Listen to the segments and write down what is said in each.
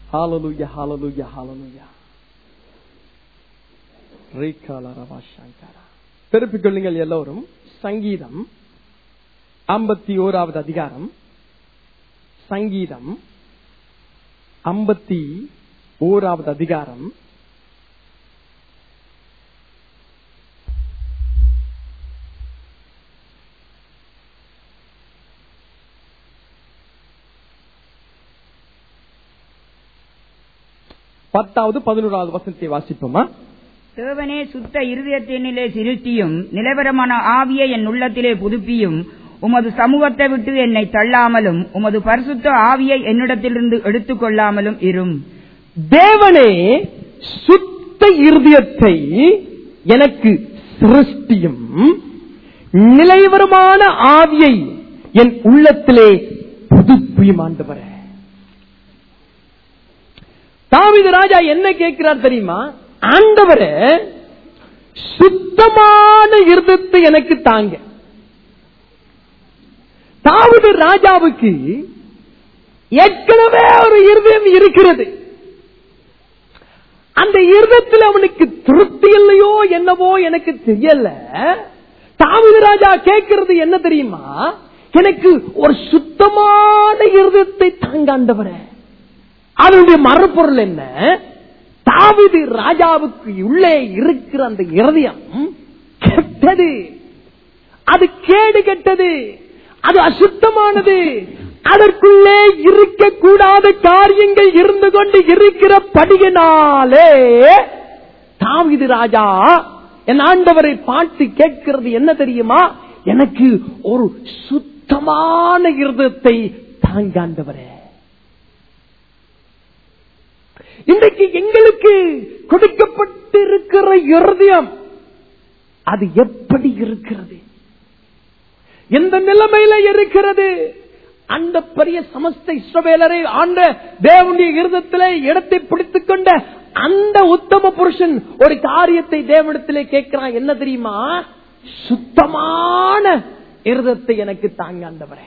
ஹalleluya ஹalleluya ஹalleluya ரீகாலரவா சங்கரா திருப்பிக் கொள்ளுங்கள் எல்லோரும் சங்கீதம் ஐம்பத்தி ஓராவது அதிகாரம் சங்கீதம் ஐம்பத்தி ஓராவது அதிகாரம் பத்தாவது பதினோராவது வசனத்தை வாசிப்போமா தேவனே சுத்த இருதயத்தினிலே சிருஷ்டியும் நிலவரமான ஆவியை என் உள்ளத்திலே புதுப்பியும் உமது சமூகத்தை விட்டு என்னை தள்ளாமலும் உமது பரிசுத்த ஆவியை என்னிடத்திலிருந்து எடுத்துக் கொள்ளாமலும் இரும் தேவனே சுத்த இருதயத்தை எனக்கு சிருஷ்டியும் நிலைவரமான ஆவியை என் உள்ளத்திலே புதுப்பியும் ஆண்டவரே தாவித ராஜா என்ன கேட்கிறார் தெரியுமா ஆண்டவரே சுத்தமான இருதத்தை எனக்கு தாங்க தாவித ராஜாவுக்கு ஏற்கனவே ஒரு இருதயம் இருக்கிறது அந்த இருதத்தில் அவனுக்கு திருப்தி இல்லையோ என்னவோ எனக்கு தெரியல தாவித ராஜா கேட்கிறது என்ன தெரியுமா எனக்கு ஒரு சுத்தமான இருதயத்தை தாங்க ஆண்டவரே அதனுடைய மறுபொருள் என்ன தாவிது ராஜாவுக்கு உள்ளே இருக்கிற அந்த இருதயம் கெட்டது அது கேடு கெட்டது அது அசுத்தமானது அதற்குள்ளே இருக்கக்கூடாத காரியங்கள் இருந்து கொண்டு இருக்கிற படியினாலே தாவிது ராஜா என் ஆண்டவரை பார்த்து கேட்கிறது என்ன தெரியுமா எனக்கு ஒரு சுத்தமான இருதத்தை தாங்க ஆண்டவரே இன்றைக்கு எங்களுக்கு கொடுக்கப்பட்டிருக்கிற இருதயம் அது எப்படி இருக்கிறது எந்த நிலைமையில இருக்கிறது அந்த பெரிய சமஸ்த இஸ்ரவேலரை ஆண்ட தேவனுடைய இருதத்திலே இடத்தை பிடித்துக் கொண்ட அந்த உத்தம புருஷன் ஒரு காரியத்தை தேவனிடத்திலே கேட்கிறான் என்ன தெரியுமா சுத்தமான இருதத்தை எனக்கு தாங்க ஆண்டவரே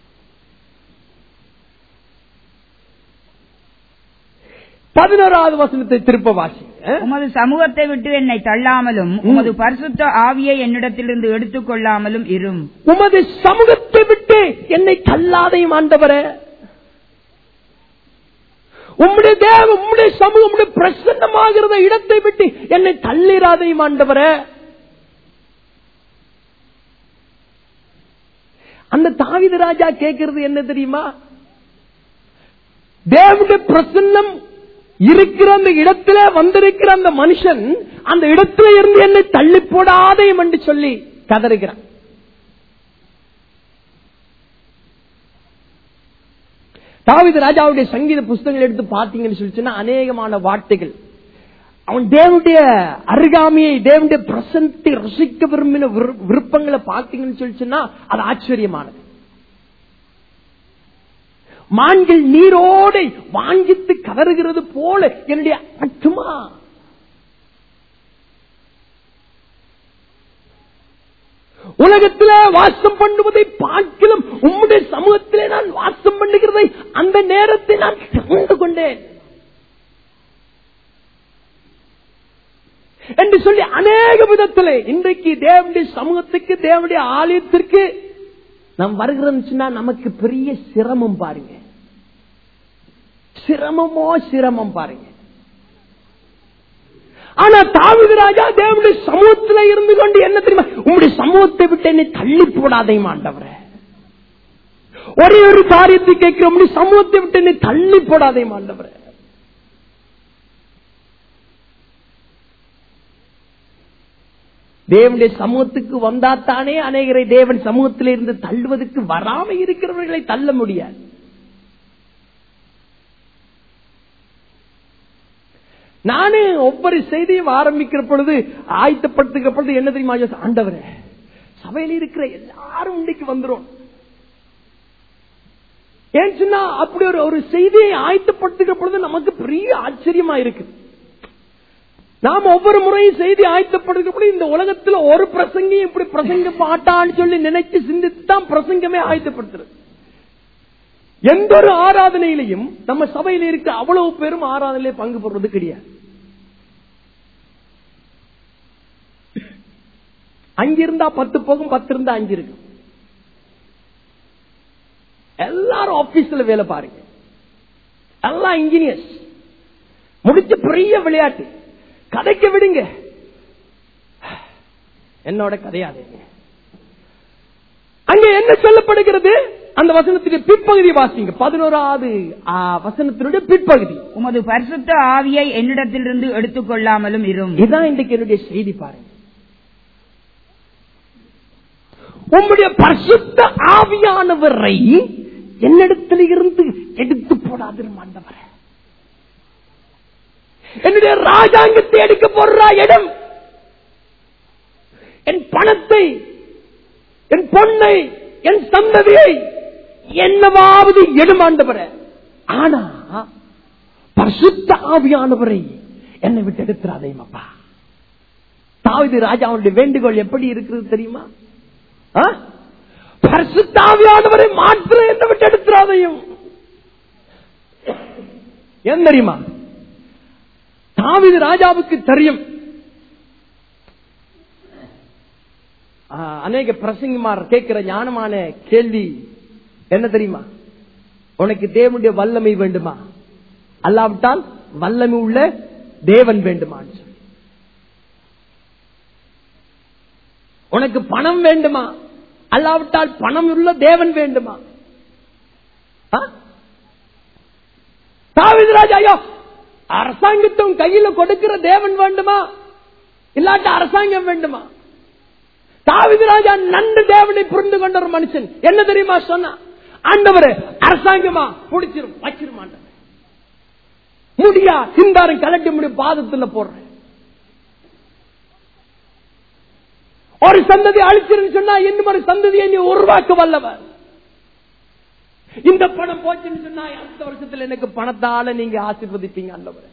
பதினோராவது வசனத்தை திருப்ப வாசி உமது சமூகத்தை விட்டு என்னை தள்ளாமலும் உமது பரிசுத்த ஆவியை என்னிடத்திலிருந்து எடுத்துக் கொள்ளாமலும் இரும் உமது சமூகத்தை விட்டு என்னை தள்ளாதையும் ஆண்டவரே உம்முடைய தேவ உம்முடைய சமூகம் உம்முடைய பிரசன்னமாகிறத இடத்தை விட்டு என்னை தள்ளிராதையும் ஆண்டவரே அந்த தாவித ராஜா கேட்கிறது என்ன தெரியுமா தேவனுடைய பிரசன்னம் இருக்கிற அந்த இடத்துல வந்திருக்கிற அந்த மனுஷன் அந்த இடத்துல இருந்து என்னை தள்ளி போடாதையும் என்று சொல்லி கதறுகிறான் தாவித ராஜாவுடைய சங்கீத புஸ்தகங்கள் எடுத்து பார்த்தீங்கன்னு சொல்லிச்சுன்னா அநேகமான வார்த்தைகள் அவன் தேவனுடைய அருகாமையை தேவனுடைய பிரசனத்தை ரசிக்க விரும்பின விரு- விருப்பங்களை பார்த்தீங்கன்னு சொல்லிச்சுன்னா அது ஆச்சரியமானது மான்கள் நீரோடை வாங்கித்து கதறுகிறது போல என்னுடைய ஆத்துமா உலகத்தில வாசம் பண்ணுவதை பார்க்கிலும் உம்முடைய சமூகத்திலே நான் வாசம் பண்ணுகிறதை அந்த நேரத்தை நான் கண்டு கொண்டேன் என்று சொல்லி அநேக விதத்திலே இன்றைக்கு தேவனுடைய சமூகத்துக்கு தேவனுடைய ஆலயத்திற்கு நாம் வருகிறோம்னா நமக்கு பெரிய சிரமம் பாருங்க சிரமமோ சிரமம் பாருங்க ஆனா தாவித ராஜா தேவனுடைய சமூகத்துல இருந்து கொண்டு என்ன தெரியுமா உங்களுடைய சமூகத்தை விட்டு என்னை தள்ளி போடாதே மாண்டவரே ஒரே ஒரு காரியத்தை கேட்கிற உங்களுடைய சமூகத்தை விட்டு என்னை தள்ளி போடாதே மாண்டவரே தேவனுடைய சமூகத்துக்கு வந்தாத்தானே அநேகரை தேவன் சமூகத்திலிருந்து தள்ளுவதற்கு வராம இருக்கிறவர்களை தள்ள முடியாது நானே ஒவ்வொரு செய்தியும் ஆரம்பிக்கிற பொழுது ஆயத்தப்படுத்துகிற பொழுது என்ன தெரியுமா யோசி- ஆண்டவரே சபையில் இருக்கிற எல்லாரும் இன்னைக்கு வந்துரும் ஏன் சொன்னா அப்படி ஒரு ஒரு செய்தியை ஆயத்தப்படுத்துகிற பொழுது நமக்கு பெரிய ஆச்சரியமா இருக்கு நாம் ஒவ்வொரு முறையும் செய்தி ஆயத்தப்படுகிற பொழுது இந்த உலகத்துல ஒரு பிரசங்கி இப்படி பிரசங்க மாட்டான்னு சொல்லி நினைச்சு சிந்தித்து தான் பிரசங்கமே ஆயத்தப்படுத்துறது எந்த ஒரு ஆராதனையிலையும் நம்ம சபையில இருக்க அவ்வளவு பேரும் ஆராதனையிலே பங்கு பெறுவது கிடையாது அஞ்சு இருந்தா பத்து போகும் பத்து இருந்தா அஞ்சு இருக்கும் எல்லாரும் ஆபீஸ்ல வேலை பாருங்க எல்லாம் இன்ஜினியர்ஸ் முடிச்ச பெரிய விளையாட்டு கதைக்க விடுங்க என்னோட கதையாதீங்க அங்க என்ன சொல்லப்படுகிறது அந்த வசனத்துடைய பிற்பகுதி வாசிங்க பதினோராவது ஆ, வசனத்தினுடைய பிற்பகுதி உமது பரிசுத்த ஆவியை என்னிடத்திலிருந்து எடுத்துக் கொள்ளாமலும் இரும் இதுதான் இன்றைக்கு என்னுடைய செய்தி பாருங்க உம்முடைய பரிசுத்த ஆவியானவரை என்னிடத்தில் இருந்து எடுத்து போடாதிரும் ஆண்டவரே என்னுடைய ராஜாங்கத்தை எடுக்க போடுறா இடம் என் பணத்தை என் பொண்ணை என் சந்ததியை என்னவாவது எடுமாண்டவர ஆனா பரிசுத்த ஆவியானவரை என்னை விட்டு எடுத்துறாதையும் அப்பா தாவிது ராஜாவுடைய வேண்டுகோள் எப்படி இருக்கிறது தெரியுமா ஆ? பரிசுத்த ஆவியானவரை மாற்ற என்னை விட்டு எடுத்துறாதையும் ஏன் தெரியுமா தாவிது ராஜாவுக்கு தெரியும் ஆ, அநேக பிரசங்கமார் கேட்கிற ஞானமான கேள்வி என்ன தெரியுமா உனக்கு தேவனுடைய வல்லமை வேண்டுமா அல்லாவிட்டால் வல்லமை உள்ள தேவன் வேண்டுமான்னு சொல்லி உனக்கு பணம் வேண்டுமா அல்லாவிட்டால் பணம் உள்ள தேவன் வேண்டுமா ஆ? தாவீது ராஜா ஐயோ அரசாங்கத்தை உன் கையில கொடுக்கிற தேவன் வேண்டுமா இல்லாட்ட அரசாங்கம் வேண்டுமா தாவிது ராஜா நன்று தேவனை புரிந்து கொண்ட ஒரு மனுஷன் என்ன தெரியுமா சொன்னா ஆண்டவரே அரசாங்கமா புடிச்சிரும் வச்சிரும் ஆண்டவரே முடியா சிந்தாரம் கலட்டி முடி பாதத்துல போடுறேன் ஒரு சந்ததி அழிச்சிருன்னு சொன்னா இன்னும் ஒரு சந்ததியை நீ உருவாக்க வல்லவர் இந்த பணம் போச்சுன்னு சொன்னா அடுத்த வருஷத்துல எனக்கு பணத்தால நீங்க ஆசீர்வதிப்பீங்க ஆண்டவரே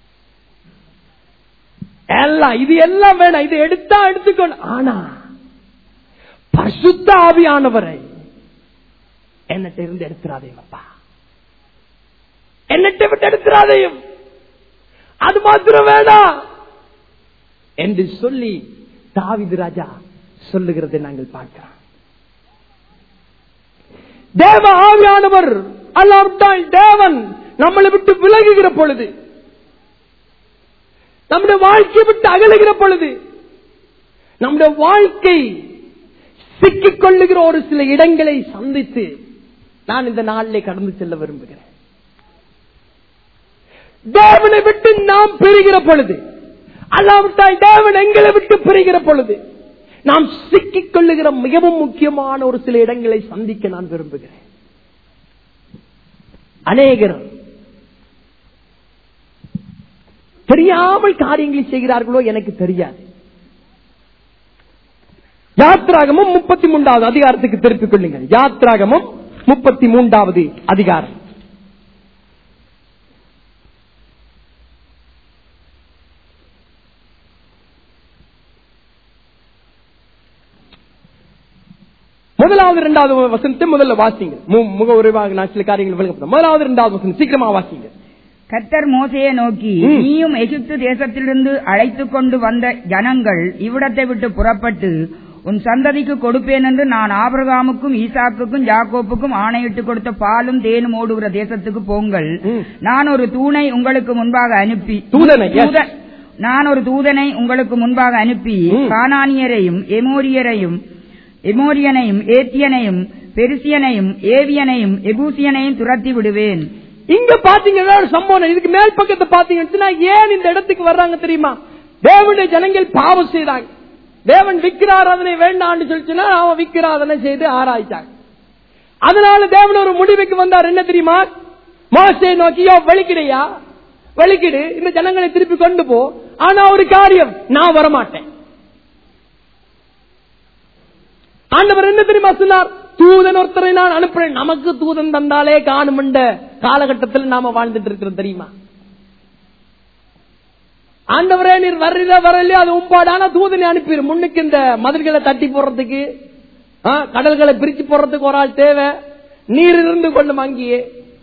எல்லாம் இது எல்லாம் வேணாம் இது எடுத்தா எடுத்துக்கணும் ஆனா பரிசுத்த ஆவியானவரை என்னட்ட இருந்து எடுத்துறாதையும் அப்பா என்னட்ட விட்டு எடுத்துறாதையும் அது மாத்திரம் வேணாம் என்று சொல்லி தாவிது ராஜா சொல்லுகிறதை நாங்கள் பார்க்கிறோம் தேவ ஆவியானவர் அல்லாவிட்டால் தேவன் நம்மளை விட்டு விலகுகிற பொழுது நம்முடைய வாழ்க்கையை விட்டு அகலுகிற பொழுது நம்முடைய வாழ்க்கை சிக்கிக் கொள்ளுகிற ஒரு சில இடங்களை சந்தித்து நான் இந்த நாளிலே கடந்து செல்ல விரும்புகிறேன் தேவனை விட்டு நாம் பெறுகிற பொழுது அல்லாவிட்டால் தேவன் எங்களை விட்டு பெறுகிற பொழுது நாம் சிக்கிக் கொள்ளுகிற மிகவும் முக்கியமான ஒரு சில இடங்களை சந்திக்க நான் விரும்புகிறேன் அநேகர் தெரியாமல் காரியங்களை செய்கிறார்களோ எனக்கு தெரியாது யாத்ராகமும் முப்பத்தி மூன்றாவது அதிகாரத்துக்கு திருப்பிக் கொள்ளுங்கள் யாத்ராகமும் முப்பத்தி மூன்றாவது அதிகாரம் முதலாவது இரண்டாவது வசனத்தை முதல்ல வாசிங்க மு- முக உரைவாக நான் சில காரியங்கள் விளக்கப்படும் முதலாவது இரண்டாவது வசனம் சீக்கிரமா வாசிங்க கர்த்தர் மோசையை நோக்கி ம். நீயும் எகிப்து தேசத்திலிருந்து அழைத்துக் கொண்டு வந்த ஜனங்கள் இவ்விடத்தை விட்டு புறப்பட்டு உன் சந்ததிக்கு கொடுப்பேன் என்று நான் ஆபிரகாமுக்கும் ஈசாக்குக்கும் யாக்கோப்புக்கும் ஆணையிட்டு கொடுத்த பாலும் தேனும் ஓடுகிற தேசத்துக்கு போங்கள் ம். நான் ஒரு தூணை உங்களுக்கு முன்பாக அனுப்பி தூதனை, yes. தூத- நான் ஒரு தூதனை உங்களுக்கு முன்பாக அனுப்பி ம். கானானியரையும் எமோரியரையும் எமோரியனையும் ஏத்தியனையும் பெருசியனையும் ஏவியனையும் எபூசியனையும் துரத்தி விடுவேன் இங்க பாத்தீங்கன்னா ஒரு சம்பவம் இதுக்கு மேல் பக்கத்தை பாத்தீங்கன்னா ஏன் இந்த இடத்துக்கு வர்றாங்க தெரியுமா தேவனுடைய ஜனங்கள் பாவம் செய்றாங்க தேவன் விக்கிராராதனை வேண்டாம்னு சொல்லிச்சுன்னா அவன் விக்கிராதனை செய்து ஆராய்ச்சாங்க அதனால தேவன் ஒரு முடிவுக்கு வந்தார் என்ன தெரியுமா மோசை நோக்கியோ வெளிக்கிடையா வெளிக்கிடு இந்த ஜனங்களை திருப்பி கொண்டு போ ஆனா ஒரு காரியம் நான் வரமாட்டேன் ஆண்டவர் என்ன தெரியுமா சொன்னார் தூதன் ஒருத்தரை நான் அனுப்புறேன் நமக்கு தூதன் தந்தாலே காணுமென்ற காலகட்டத்தில் நாம வாழ்ந்துட்டு இருக்கிறோம் தெரியுமா ஆண்டவரே நீர் வர்றீல வரலையோ அது உம்பாடான தூதனை அனுப்பிடு முன்னுக்கு இந்த மதில்களை தட்டி போடுறதுக்கு ஆ, கடல்களை பிரிச்சு போடுறதுக்கு ஒரு ஆள் தேவை நீர் இருந்து கொள்ளும் அங்கேயே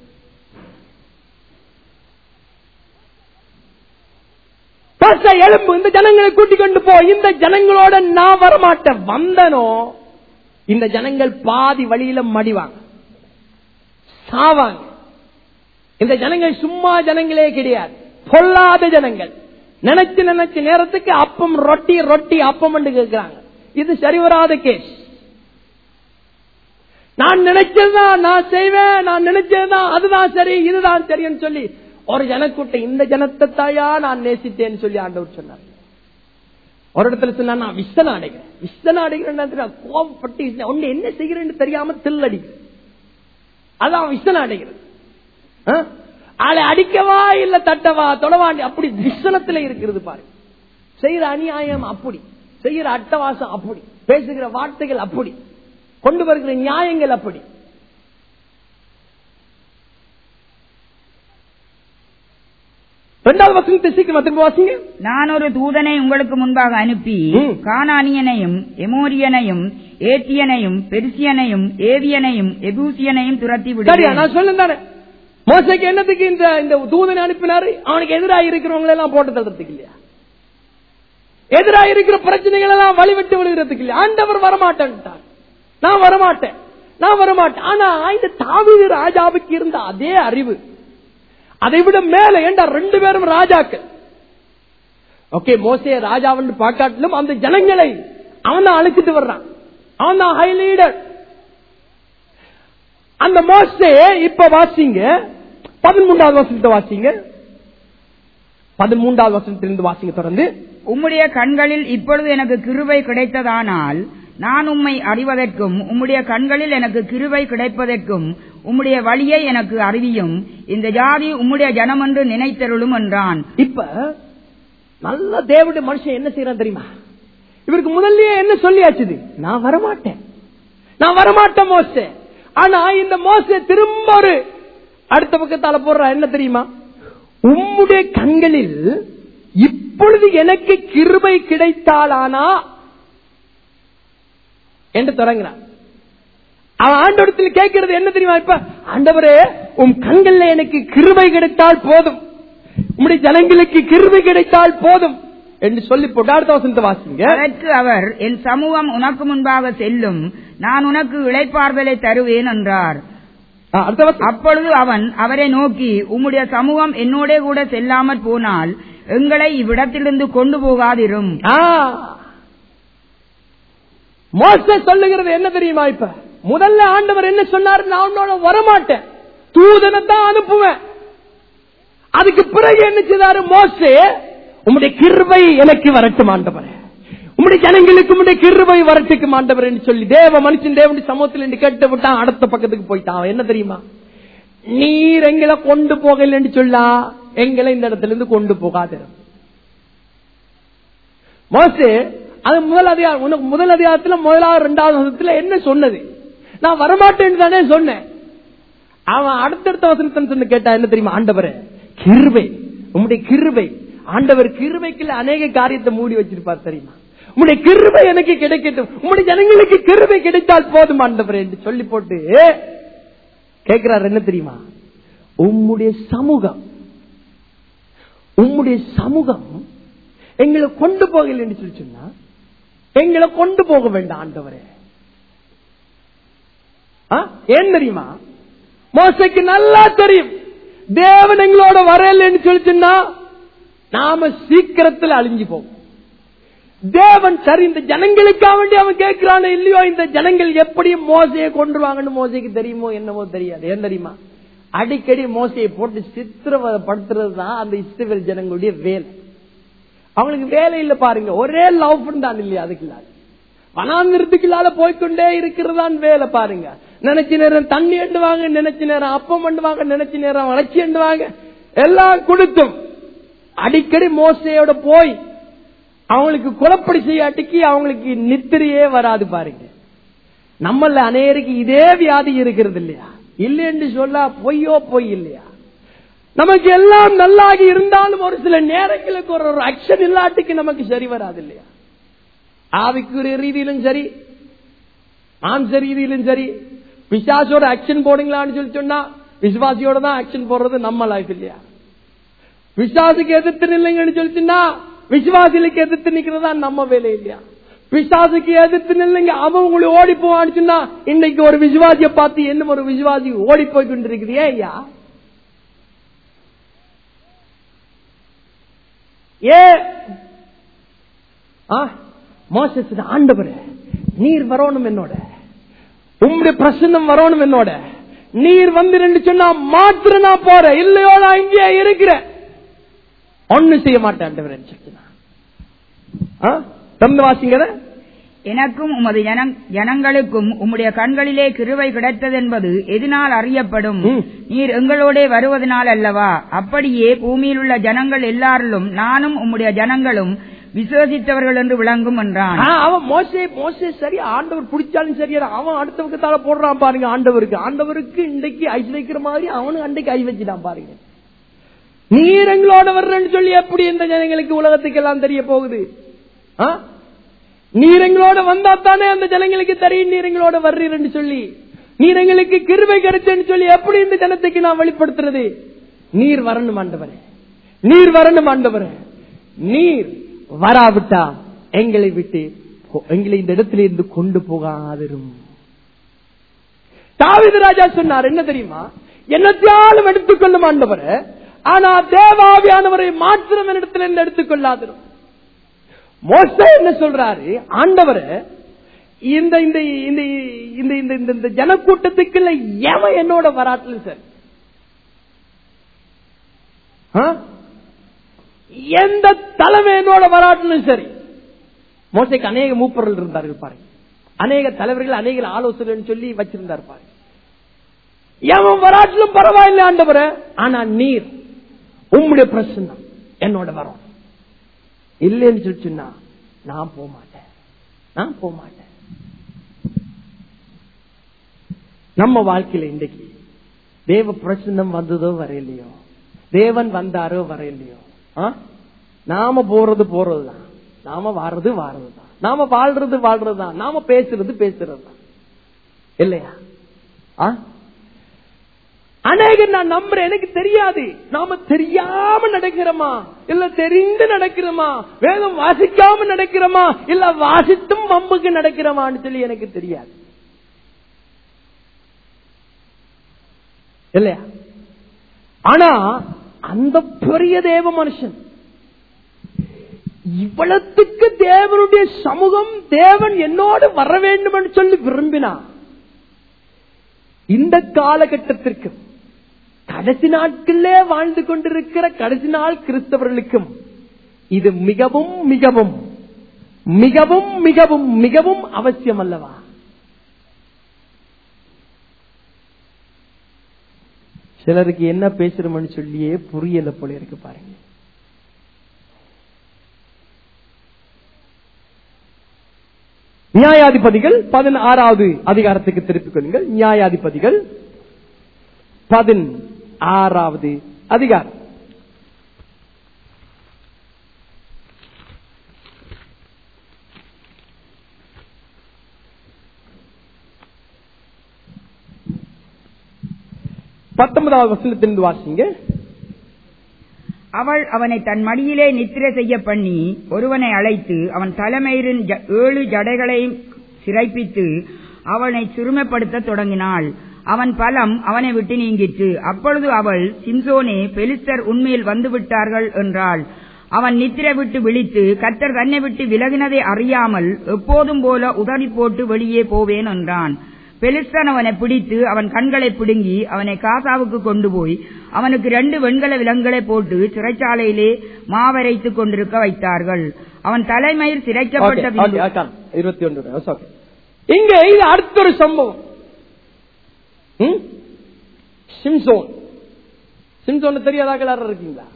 பாஸ்டா, எழும்பு இந்த ஜனங்களை கூட்டிக் கொண்டு போ இந்த ஜனங்களோட நான் வரமாட்டேன் வந்தனோ இந்த ஜனங்கள் பாதி வழியில மடிவாங்க சாவாங்க இந்த ஜனங்கள் சும்மா ஜனங்களே கிடையாது பொல்லாத ஜனங்கள் நினைச்சு நினைச்ச நேரத்துக்கு அப்பம் ரொட்டி ரொட்டி அப்பம் கேட்கிறாங்க இது சரி வராத கேஸ் நான் நினைச்சதுதான் நான் செய்வேன் நான் நினைச்சதுதான் அதுதான் சரி இதுதான் சரின்னு சொல்லி ஒரு ஜனக்கூட்டம் இந்த ஜனத்தை தாயா நான் நேசித்தேன்னு சொல்லி ஆண்டவர் சொன்னார் ஒரு இடத்துல சொன்னா நான் விசன அடைகிறேன் விசன அடைகிறேன் கோபப்பட்டு ஒன்னு என்ன செய்கிறேன்னு தெரியாம தில் அடிக்கிறேன் அதான் விசன அடைகிறது ஆ? ஆளை அடிக்கவா இல்ல தட்டவா தொடவா அப்படி விசனத்துல இருக்கிறது பாரு செய்யற அநியாயம் அப்படி செய்யற அட்டவாசம் அப்படி பேசுகிற வார்த்தைகள் அப்படி கொண்டு வருகிற நியாயங்கள் அப்படி இரண்டாவது வசனத்தை சீக்கிரம் திரும்ப வாசிங்க நான் ஒரு தூதனை உங்களுக்கு முன்பாக அனுப்பி ம். கானானியனையும் எமோரியனையும் ஏத்தியனையும் பெருசியனையும் ஏவியனையும் எபூசியனையும் துரத்தி சரியா விடுவேன் நான் சொல்லுங்க தானே மோசைக்கு என்னத்துக்கு இந்த இந்த தூதனை அனுப்பினாரு அவனுக்கு எதிராக இருக்கிறவங்களை எல்லாம் போட்டு தள்ளுறதுக்கு இல்லையா எதிராக இருக்கிற பிரச்சனைகள் எல்லாம் வழிவிட்டு விடுகிறதுக்கு இல்லையா ஆண்டவர் வரமாட்டேன்ட்டார் நான் வரமாட்டேன் நான் வரமாட்டேன் ஆனா இந்த தாவீது ராஜாவுக்கு இருந்த அதே அறிவு அதை விட மேல ஏண்டா ரெண்டு பேரும் ராஜாக்கள் ஓகே மோசைய ராஜாவன்னு பாக்காட்டிலும் அந்த ஜனங்களை அவன் தான் அழைச்சிட்டு வர்றான் அவன் தான் ஹை லீடர் அந்த மோசே இப்ப வாசிங்க பதிமூன்றாவது வசனத்தை வாசிங்க பதிமூன்றாவது வசனத்திலிருந்து வாசிங்க தொடர்ந்து உம்முடைய கண்களில் இப்பொழுது எனக்கு கிருபை கிடைத்ததானால் நான் உம்மை அறிவதற்கும் உம்முடைய கண்களில் எனக்கு கிருபை கிடைப்பதற்கும் உம்முடைய வழியை எனக்கு அறிவியும் இந்த ஜாதி உம்முடைய ஜனமென்று நினைத்தருளும் என்றான் இப்ப நல்ல தேவனுடைய மனுஷன் என்ன செய்யறான் தெரியுமா இவருக்கு முதல்லயே என்ன சொல்லியாச்சுது நான் வரமாட்டேன் நான் வரமாட்டேன் மோசே ஆனா இந்த மோசே திரும்ப ஒரு அடுத்த பக்கத்தால போடுறா என்ன தெரியுமா உம்முடைய கண்களில் இப்பொழுது எனக்கு கிருபை கிடைத்தாலானா என்று தொடங்குறான் அவன் ஆண்டவரத்தில் கேட்கிறது என்ன தெரியுமா இப்ப ஆண்டவரே உன் கண்கள்ல எனக்கு கிருபை கிடைத்தால் போதும் உம்முடைய ஜனங்களுக்கு கிருபை கிடைத்தால் போதும் என்று சொல்லி போட்டு அடுத்த வசனத்தை வாசிங்க அதற்கு அவர் என் சமூகம் உனக்கு முன்பாக செல்லும் நான் உனக்கு இளைப்பார்தலை தருவேன் என்றார் ஆ, அடுத்த வசனம் அப்பொழுது அவன் அவரை நோக்கி உம்முடைய சமூகம் என்னோட கூட செல்லாமற் போனால் எங்களை இவ்விடத்திலிருந்து கொண்டு போகாதிரும் ஆ. மோசே சொல்லுகிறது என்ன தெரியுமா இப்ப முதல்ல ஆண்டவர் என்ன சொன்னார் நான் உன்னோட வரமாட்டேன் தூதனை தான் அனுப்புவேன் அதுக்கு பிறகு என்ன செய்தாரு மோசே உம்முடைய கிருபை எனக்கு வரட்டும் ஆண்டவரே உம்முடைய ஜனங்களுக்கு உம்முடைய கிருபை வரட்டுக்கும் ஆண்டவர் என்று சொல்லி தேவ மனுஷன் தேவனுடைய சமூகத்தில் என்று கேட்டு விட்டான் அடுத்த பக்கத்துக்கு போயிட்டான் அவன் என்ன தெரியுமா நீர் எங்களை கொண்டு போகலன்னு சொல்லா எங்களை இந்த இடத்துல இருந்து கொண்டு போகாதிரும் மோசே அது முதல் அதிகாரம் உனக்கு முதல் அதிகாரத்துல முதலாவது ரெண்டாவது வசனத்துல என்ன சொன்னது நான் வரமாட்டேன்னு தானே சொன்னேன் அவன் அடுத்தடுத்த வசனத்தை சொன்ன கேட்டா என்ன தெரியுமா ஆண்டவரே கிருபை உம்முடைய கிருபை ஆண்டவர் கிருபைக்குள்ள அநேக காரியத்தை மூடி வச்சிருப்பார் தெரியுமா உம்முடைய கிருபை எனக்கு கிடைக்கட்டும் உம்முடைய ஜனங்களுக்கு கிருபை கிடைத்தால் போதும் ஆண்டவரே என்று சொல்லி போட்டு கேட்கிறார் என்ன தெரியுமா உம்முடைய சமூகம் உம்முடைய சமூகம் எங்களை கொண்டு போகல என்று சொல்லி சொன்னா எங்களை கொண்டு போக வேண்டாம் ஆண்டவரே ஆ? ஏன் தெரியுமா மோசைக்கு நல்லா தெரியும் தேவன் எங்களோட வரலன்னு சொல்லி சொன்னா நாம சீக்கிரத்தில் அழிஞ்சு போவோம் தேவன் சரி இந்த ஜனங்களுக்காக வேண்டி அவன் கேட்கிறானோ இல்லையோ இந்த ஜனங்கள் எப்படியும் மோசையை கொண்டுருவாங்கன்னு மோசைக்கு தெரியுமோ என்னவோ தெரியாது ஏன் தெரியுமா அடிக்கடி மோசையை போட்டு சித்திரவதப்படுத்துறது தான் அந்த இஸ்ரவேல் ஜனங்களுடைய வேலை அவங்களுக்கு வேலை இல்ல பாருங்க ஒரே லவ் தான் இல்லையா அதுக்கு இல்லாத வனாந்திரத்துக்குள்ளால போய்க்கொண்டே இருக்கிறதான் வேலை பாருங்க நினைச்ச நேரம் தண்ணி எண்டுவாங்க நினைச்ச நேரம் அப்பம் எண்டுவாங்க நினைச்ச நேரம் வளர்ச்சி எண்டுவாங்க எல்லாம் கொடுத்தும் அடிக்கடி மோசையோட போய் அவங்களுக்கு குலப்படி செய்யாட்டிக்கு அவங்களுக்கு நித்திரையே வராது பாருங்க நம்மள அநேருக்கு இதே வியாதி இருக்கிறது இல்லையா இல்லைன்னு சொல்ல பொய்யோ பொய் இல்லையா நமக்கு எல்லாம் நல்லாகி இருந்தாலும் ஒரு சில நேரங்களுக்கு ஒரு ஒரு அக்ஷன் இல்லாட்டிக்கு நமக்கு சரி வராது இல்லையா ஆவிக்குரிய ரீதியிலும் சரி மாம்ச ரீதியிலும் சரி பிசாசோட ஆக்ஷன் போடுங்களான்னு சொல்லி சொன்னா விசுவாசியோட தான் ஆக்ஷன் போடுறது நம்ம லைஃப் இல்லையா விசுவாசிக்கு எதிர்த்து நில்லுங்கன்னு சொல்லிச்சுன்னா விசுவாசிகளுக்கு எதிர்த்து நிக்கிறதா நம்ம வேலை இல்லையா விசுவாசிக்கு எதிர்த்து நில்லுங்க அவன் உங்களை ஓடி போவான்னு சொன்னா இன்னைக்கு ஒரு விசுவாசியை பார்த்து என்ன ஒரு விசுவாசி ஓடி போய் கொண்டிருக்குது ஏன் ஐயா ஏ மோசஸ் ஆண்டவரே நீர் வரணும் என்னோட உம்முடைய பிரசன்னம் வரணும் என்னோட நீர் வந்து ரெண்டு சொன்னா மாத்திர நான் போறேன் இல்லையோ நான் இங்கே இருக்கிறேன் ஒண்ணு செய்ய மாட்டேன் ஆண்டவரே தந்து வாசிங்க எனக்கும் உமது ஜனங்- ஜனங்களுக்கும் உம்முடைய கண்களிலே கிருவை கிடைத்ததென்பது எதனால் அறியப்படும் ம். நீர் எங்களோடே வருவதனால் அல்லவா அப்படியே பூமியில் உள்ள ஜனங்கள் எல்லாரிலும் நானும் உம்முடைய ஜனங்களும் விசுவசித்தவர்கள் என்று விளங்கும் என்றான் ஆ, அவன் மோசே மோசே சரி ஆண்டவர் பிடிச்சாலும் சரியா அவன் அடுத்த பக்கத்தால போடுறான் பாருங்க ஆண்டவருக்கு ஆண்டவருக்கு இன்றைக்கு ஐஸ் வைக்கிற மாதிரி அவனும் அன்றைக்கு ஐ வச்சுட்டான் பாருங்க நீர் எங்களோட வர்றேன்னு சொல்லி எப்படி இந்த ஜனங்களுக்கு உலகத்துக்கு எல்லாம் தெரிய போகுது ஆ? நீர் எங்களோட வந்தா தானே அந்த ஜனங்களுக்கு தெரியும் நீர் எங்களோட வர்றீர்னு சொல்லி நீர் எங்களுக்கு கிருபை கிடைச்சேன்னு சொல்லி எப்படி இந்த ஜனத்துக்கு நான் வெளிப்படுத்துறது நீர் வரணும் ஆண்டவரே நீர் வரணும் ஆண்டவரே நீர் வராவிட்டா எங்களை விட்டு போ- எங்களை இந்த இடத்துல இருந்து கொண்டு போகாதிரும் தாவீது ராஜா சொன்னார் என்ன தெரியுமா என்னத்தையாலும் எடுத்துக்கொள்ளும் ஆண்டவரே ஆனா தேவாவியானவரை மாத்திரம் என்னிடத்தில் இருந்து எடுத்துக்கொள்ளாதிரும் மோசே என்ன சொல்றாரு ஆண்டவரே இந்த இந்த இந்த இந்த இந்த இந்த இந்த ஜனக்கூட்டத்துக்குள்ள எவன் என்னோட வராட்டிலும் சார் ஆ? எந்த தலைமை என்னோட வராட்டிலும் சரி மோசைக்கு அநேக மூப்பர்கள் இருந்தார்கள் பாருங்க அநேக தலைவர்கள் அநேக ஆலோசனை சொல்லி வச்சிருந்தார் பாருங்க எவன் வராட்டிலும் பரவாயில்லை ஆண்டவரே ஆனா நீர் உம்முடைய பிரசன்னம் என்னோட வரும் இல்லைன்னு சொல்லி சொன்னா நான் போக மாட்டேன் நான் போக மாட்டேன் நம்ம வாழ்க்கையில இன்றைக்கு தேவ பிரசன்னம் வந்ததோ வரையிலையோ தேவன் வந்தாரோ வரையிலையோ ஆ? நாம போறது போறதுதான் நாம வாடுறது வாடுறதுதான் நாம வாழ்றது வாழ்றதுதான் நாம பேசுறது பேசுறதுதான் இல்லையா ஆ? அநேகர் நான் நம்புறேன் எனக்கு தெரியாது நாம தெரியாம நடக்கிறோமா இல்ல தெரிந்து நடக்கிறோமா வேதம் வாசிக்காம நடக்கிறோமா இல்ல வாசித்தும் வம்புக்கு நடக்கிறோமான்னு சொல்லி எனக்கு தெரியாது இல்லையா ஆனா அந்த பெரிய தேவ மனுஷன் இவ்வளத்துக்கு தேவனுடைய சமூகம் தேவன் என்னோடு வர வேண்டும் என்று சொல்லி விரும்பினார் இந்த காலகட்டத்திற்கு கடைசி நாட்களிலே வாழ்ந்து கொண்டிருக்கிற கடைசி நாள் கிறிஸ்தவர்களுக்கும் இது மிகவும் மிகவும் மிகவும் மிகவும் மிகவும் அவசியம் அல்லவா சிலருக்கு என்ன பேசுறோம்னு சொல்லியே புரியல போல இருக்கு பாருங்க நியாயாதிபதிகள் பதினாறாவது அதிகாரத்துக்கு திருப்பிக் கொள்ளுங்கள் நியாயாதிபதிகள் பதினாறாவது அதிகாரம் பத்தொன்பதாவது வசனத்திலிருந்து வாசிங்க அவள் அவனை தன் மடியிலே நித்திரை செய்ய பண்ணி ஒருவனை அழைத்து அவன் தலைமயிரின் ஜ- ஏழு ஜடைகளையும் சிறைப்பித்து அவனை சிறுமைப்படுத்த தொடங்கினாள் அவன் பலம் அவனை விட்டு நீங்கிற்று அப்பொழுது அவள் சிம்சோனே பெலிஸ்தர் உண்மையில் வந்து விட்டார்கள் என்றாள் அவன் நித்திரை விட்டு விழித்து கர்த்தர் தன்னை விட்டு விலகினதை அறியாமல் எப்போதும் போல உதறி போட்டு வெளியே போவேன் என்றான் பெலிஸ்தன் அவனை பிடித்து அவன் கண்களை பிடுங்கி அவனை காசாவுக்கு கொண்டு போய் அவனுக்கு ரெண்டு வெண்கல விலங்குகளை போட்டு சிறைச்சாலையிலே மாவரைத்துக் கொண்டிருக்க வைத்தார்கள் அவன் தலைமையில் சிறைக்கப்பட்ட பின்பு- இருபத்தி ஒன்று இங்க இது அடுத்த ஒரு சம்பவம் ம்? சிம்சோன் சிம்சோன் தெரியாதாக யாரும் இருக்கீங்களா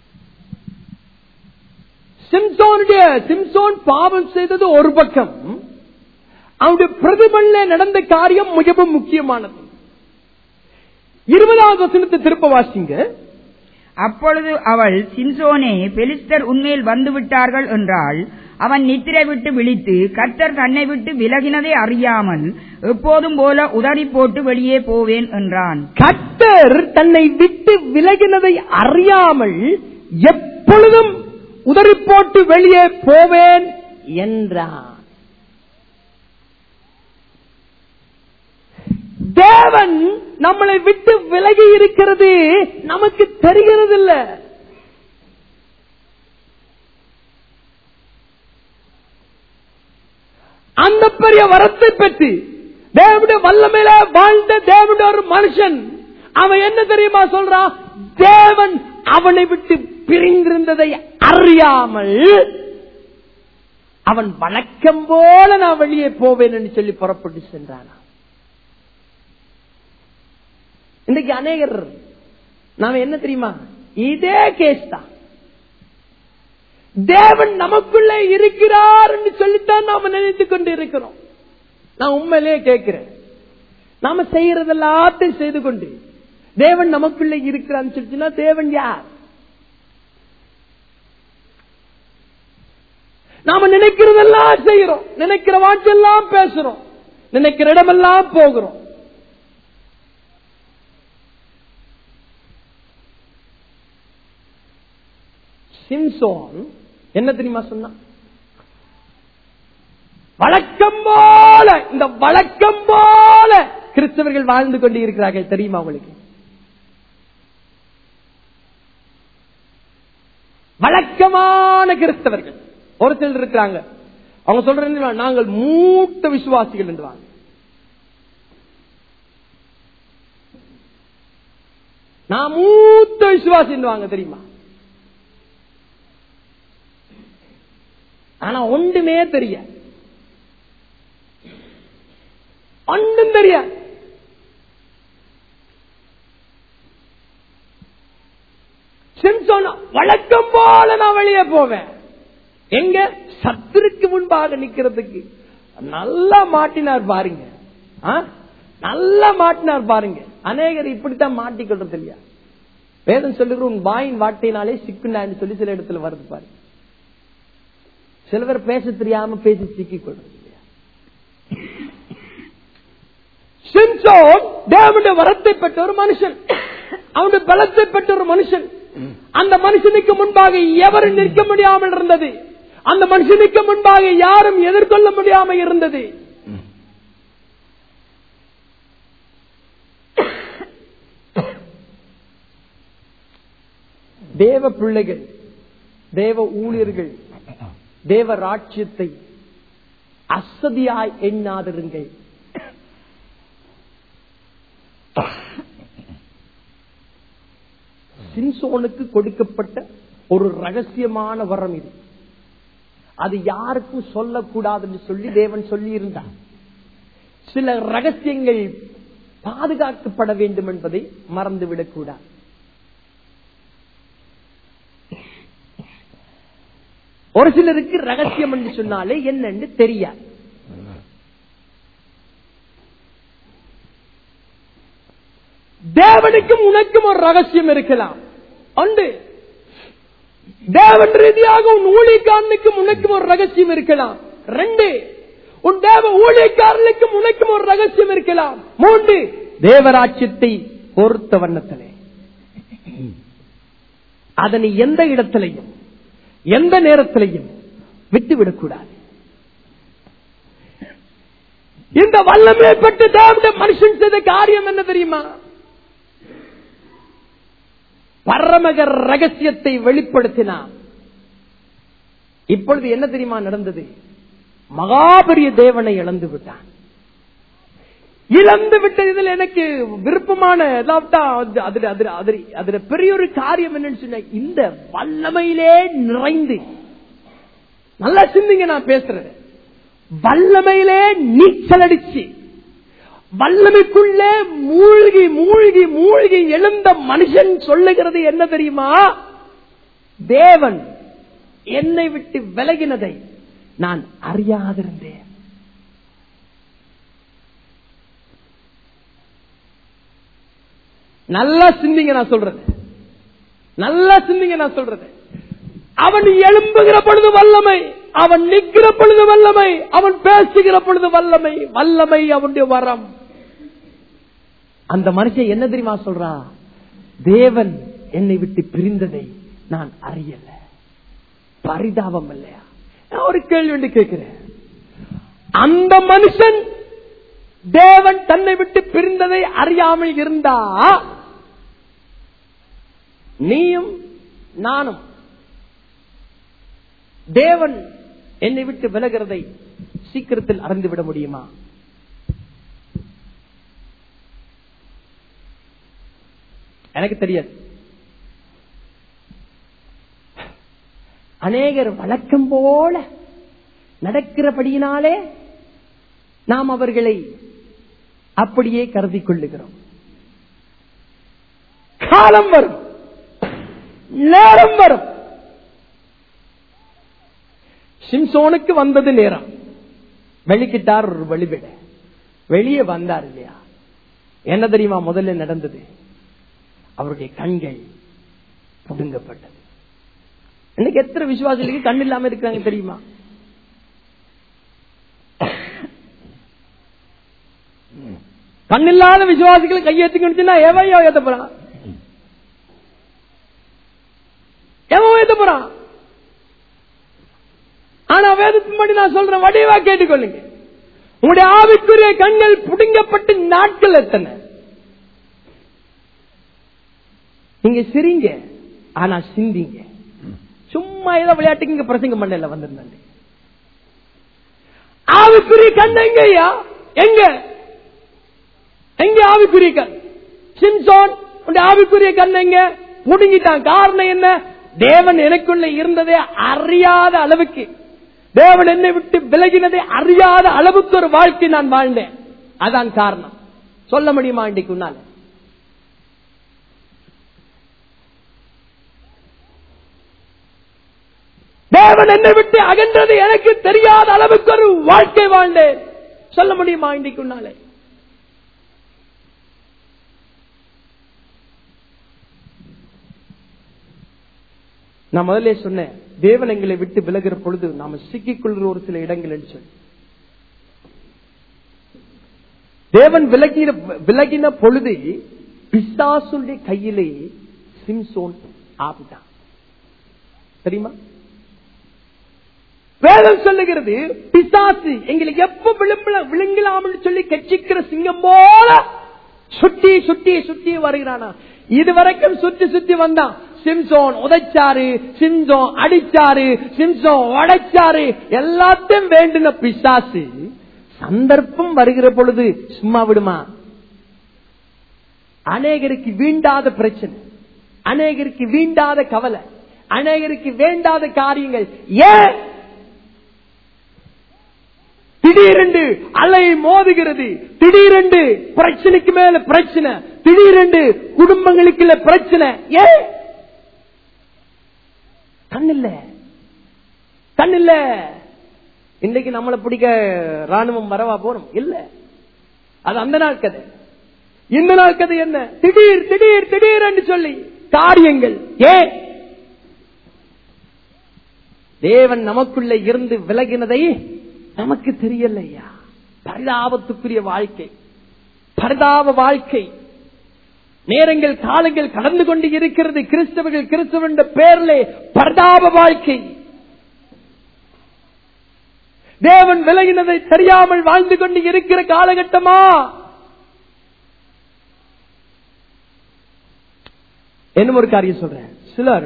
சிம்சோனுடைய சிம்சோன் பாவம் செய்தது ஒரு பக்கம் அவனுடைய பிரதிபலில நடந்த காரியம் மிகவும் முக்கியமானது இருபதாவது வசனத்தை திருப்ப வாசிங்க அப்பொழுது அவள் சிம்சோனே பெலிஸ்தர் உண்மையில் வந்து விட்டார்கள் என்றாள் அவன் நித்திரை விட்டு விழித்து கர்த்தர் தன்னை விட்டு விலகினதை அறியாமல் எப்போதும் போல உதறி போட்டு வெளியே போவேன் என்றான் கர்த்தர் தன்னை விட்டு விலகினதை அறியாமல் எப்பொழுதும் உதறி போட்டு வெளியே போவேன் என்றான் தேவன் நம்மளை விட்டு விலகி இருக்கிறது நமக்கு தெரிகிறது இல்ல அந்த பெரிய வரத்தை பெற்று தேவனுடைய வல்லமையில வாழ்ந்த தேவனுடைய ஒரு மனுஷன் அவன் என்ன தெரியுமா சொல்றான் தேவன் அவனை விட்டு பிரிந்திருந்ததை அறியாமல் அவன் வழக்கம் போல நான் வெளியே போவேன் என்று சொல்லி புறப்பட்டு சென்றானா இன்னைக்கு அநேகர் நாம என்ன தெரியுமா இதே கேஸ் தான் தேவன் நமக்குள்ளே இருக்கிறார் என்று சொல்லித்தான் நாம நினைத்துக் கொண்டு இருக்கிறோம் நான் உண்மையிலேயே கேட்கிறேன் நாம செய்யறது எல்லாத்தையும் செய்து கொண்டு தேவன் நமக்குள்ளே இருக்கிறான்னு சொல்லிச்சுன்னா தேவன் யார் நாம நினைக்கிறதெல்லாம் செய்யறோம் நினைக்கிற வாட்டெல்லாம் பேசுறோம் நினைக்கிற இடமெல்லாம் போகிறோம் சிம்சோன் என்ன தெரியுமா சொன்னா வழக்கம் போல இந்த வழக்கம் போல கிறிஸ்தவர்கள் வாழ்ந்து கொண்டு இருக்கிறார்கள் தெரியுமா உங்களுக்கு வழக்கமான கிறிஸ்தவர்கள் ஒரு சிலர் இருக்கிறாங்க அவங்க சொல்றது நாங்கள் மூத்த விசுவாசிகள் என்றுவாங்க நான் மூத்த விசுவாசி என்றுவாங்க தெரியுமா ஆனா ஒன்றுமே தெரியாது ஒன்றும் தெரியாது சிம்சோன் வழக்கம் போல நான் வெளியே போவேன் எங்க சத்துருக்கு முன்பாக நிக்கிறதுக்கு நல்லா மாட்டினார் பாருங்க ஆ? நல்லா மாட்டினார் பாருங்க அநேகர் இப்படித்தான் மாட்டிக்கொள்றது இல்லையா வேதம் சொல்லுகிற உன் வாயின் வாட்டினாலே சிக்குண்டான்னு சொல்லி சில இடத்துல வருது பாருங்க சில பேர் பேச தெரியாம பேசி சிக்கிக் கொள்றது இல்லையா சிம்சோன் தேவனுடைய வரத்தை பெற்ற ஒரு மனுஷன் அவனுடைய பலத்தை பெற்ற ஒரு மனுஷன் அந்த மனுஷனுக்கு முன்பாக எவரும் நிற்க முடியாமல் இருந்தது அந்த மனுஷனுக்கு முன்பாக யாரும் எதிர்கொள்ள முடியாமல் இருந்தது தேவ பிள்ளைகள் தேவ ஊழியர்கள் தேவ ராட்சியத்தை அசதியாய் எண்ணாதிருங்கள் சிம்சோனுக்கு கொடுக்கப்பட்ட ஒரு ரகசியமான வரம் இது அது யாருக்கும் சொல்லக்கூடாதுன்னு சொல்லி தேவன் சொல்லி இருந்தார் சில ரகசியங்கள் பாதுகாக்கப்பட வேண்டும் என்பதை மறந்துவிடக் கூடாது ஒரு சிலருக்கு ரகசியம் என்று சொன்னாலே என்னன்னு தெரியாது தேவனுக்கும் உனக்கும் ஒரு ரகசியம் இருக்கலாம் ஒன்று தேவன் ரீதியாக உன் ஊழியக்காரனுக்கும் உனக்கும் ஒரு ரகசியம் இருக்கலாம் ரெண்டு உன் தேவ ஊழியக்காரனுக்கும் உனக்கும் ஒரு ரகசியம் இருக்கலாம் மூன்று தேவராட்சியத்தை பொறுத்த வண்ணத்திலே அதனை எந்த இடத்திலையும் எந்த நேரத்திலையும் விட்டுவிடக்கூடாது இந்த வல்லமை பெற்று தேவனுடைய மனுஷன் செய்த காரியம் என்ன தெரியுமா பரமக ரகசியத்தை வெளிப்படுத்தினான் இப்பொழுது என்ன தெரியுமா நடந்தது மகாபெரிய தேவனை இழந்து விட்டான் இழந்து விட்டதில் எனக்கு விருப்பமான அதாவது அதுல அதுல அதுல அதுல பெரிய ஒரு காரியம் என்னன்னு சொன்ன இந்த வல்லமையிலே நிறைந்து நல்லா சிந்திங்க நான் பேசுறது வல்லமையிலே நீச்சல் அடிச்சு வல்லமைக்குள்ளே மூழ்கி மூழ்கி மூழ்கி எழுந்த மனுஷன் சொல்லுகிறது என்ன தெரியுமா தேவன் என்னை விட்டு விலகினதை நான் அறியாதிருந்தேன் நல்லா சிந்திங்க நான் சொல்றது நல்லா சிந்திங்க நான் சொல்றது அவன் எழும்புகிற பொழுது வல்லமை அவன் நிற்கிற பொழுது வல்லமை அவன் பேசுகிற பொழுது வல்லமை வல்லமை அவனுடைய வரம் அந்த மனுஷன் என்ன தெரியுமா சொல்றா தேவன் என்னை விட்டு பிரிந்ததை நான் அறியல பரிதாபம் இல்லையா நான் ஒரு கேள்வி ஒன்று கேட்கிறேன் அந்த மனுஷன் தேவன் தன்னை விட்டு பிரிந்ததை அறியாமல் இருந்தா நீயும் நானும் தேவன் என்னை விட்டு விலகிறதை சீக்கிரத்தில் அறிந்துவிட முடியுமா எனக்கு தெரியாது அநேகர் வழக்கம் போல நடக்கிறபடியினாலே நாம் அவர்களை அப்படியே கருதி கொள்ளுகிறோம் காலம் வரும் நேரம் வரும் சிம்சோனுக்கு வந்தது நேரம் வெளிக்கிட்டார் ஒரு வழிவிட வெளியே வந்தார் இல்லையா என்ன தெரியுமா முதல்ல நடந்தது அவருடைய கண்கள் புடுங்கப்பட்டது இன்னைக்கு எத்தனை விசுவாசிகளுக்கு கண் இல்லாம இருக்கிறாங்க தெரியுமா கண்ணில்லாத விசுவாசிகளை கையெழுத்துக்கிட்டுனா எவையோ ஏத்த போறான் எவன் ஏத்த போறான் ஆனா வேதத்தின்படி நான் சொல்றேன் வடிவா கேட்டுக்கொள்ளுங்க உங்களுடைய ஆவிக்குரிய கண்கள் புடுங்கப்பட்டு நாட்கள் எத்தனை நீங்க சிரிங்க ஆனா சிந்திங்க சும்மா ஏதோ விளையாட்டுக்கு இங்க பிரசங்க மண்டல வந்திருந்தாங்க ஆவிக்குரிய கண் எங்க ஐயா எங்க எங்க ஆவிக்குரிய கண் சிம்சோன் உடைய ஆவிக்குரிய கண் எங்க புடுங்கிட்டான் காரணம் என்ன தேவன் எனக்குள்ள இருந்ததே அறியாத அளவுக்கு தேவன் என்னை விட்டு விலகினதை அறியாத அளவுக்கு ஒரு வாழ்க்கை நான் வாழ்ந்தேன் அதான் காரணம் சொல்ல முடியுமா இன்றைக்கு உன்னால தேவன் என்னை விட்டு அகன்றது எனக்கு தெரியாத அளவுக்கு ஒரு வாழ்க்கை வாழ்ந்தேன் சொல்ல முடியுமா இன்றைக்கு உன்னாலே நான் முதல்ல சொன்னேன் தேவன் எங்களை விட்டு விலகிற பொழுது நாம சிக்கிக் கொள்கிற ஒரு சில இடங்கள் என்று சொல்லி தேவன் விலகின விலகின பொழுது பிசாசுடைய கையிலே சிம்சோன் ஆபிட்டான் தெரியுமா வேதம் சொல்லுகிறது பிசாசு எங்களுக்கு எப்ப விழும்பல விழுங்கலாம்னு சொல்லி கட்சிக்கிற சிங்கம் போல சுட்டி சுட்டி சுட்டி வருகிறானா இதுவரைக்கும் சுத்தி சுத்தி வந்தான் சிம்சோன் உதைச்சாரு சிம்சோன் அடிச்சாரு சிம்சோன் உடைச்சாரு எல்லாத்தையும் வேண்டின பிசாசு சந்தர்ப்பம் வருகிற பொழுது சும்மா விடுமா அநேகருக்கு வீண்டாத பிரச்சனை அநேகருக்கு வீண்டாத கவலை அநேகருக்கு வேண்டாத காரியங்கள் ஏன் திடீரென்று அலை மோதுகிறது திடீரென்று பிரச்சனைக்கு மேல பிரச்சனை திடீரென்று குடும்பங்களுக்குள்ள பிரச்சனை ஏன் கண்ணில்ல கண்ணில்ல இன்னைக்கு நம்மளை பிடிக்க ராணுவம் வரவா போறோம் இல்ல அது அந்த நாள் கதை இந்த நாள் கதை என்ன திடீர் திடீர் திடீர் என்று சொல்லி காரியங்கள் ஏன் தேவன் நமக்குள்ள இருந்து விலகினதை நமக்கு தெரியலையா பரிதாபத்துக்குரிய வாழ்க்கை பரிதாப வாழ்க்கை நேரங்கள் காலங்கள் கடந்து கொண்டு இருக்கிறது கிறிஸ்தவர்கள் கிறிஸ்தவன் பேரிலே பரிதாப வாழ்க்கை தேவன் விலகினதை தெரியாமல் வாழ்ந்து கொண்டு இருக்கிற காலகட்டமா என்ன ஒரு காரியம் சொல்றேன் சிலர்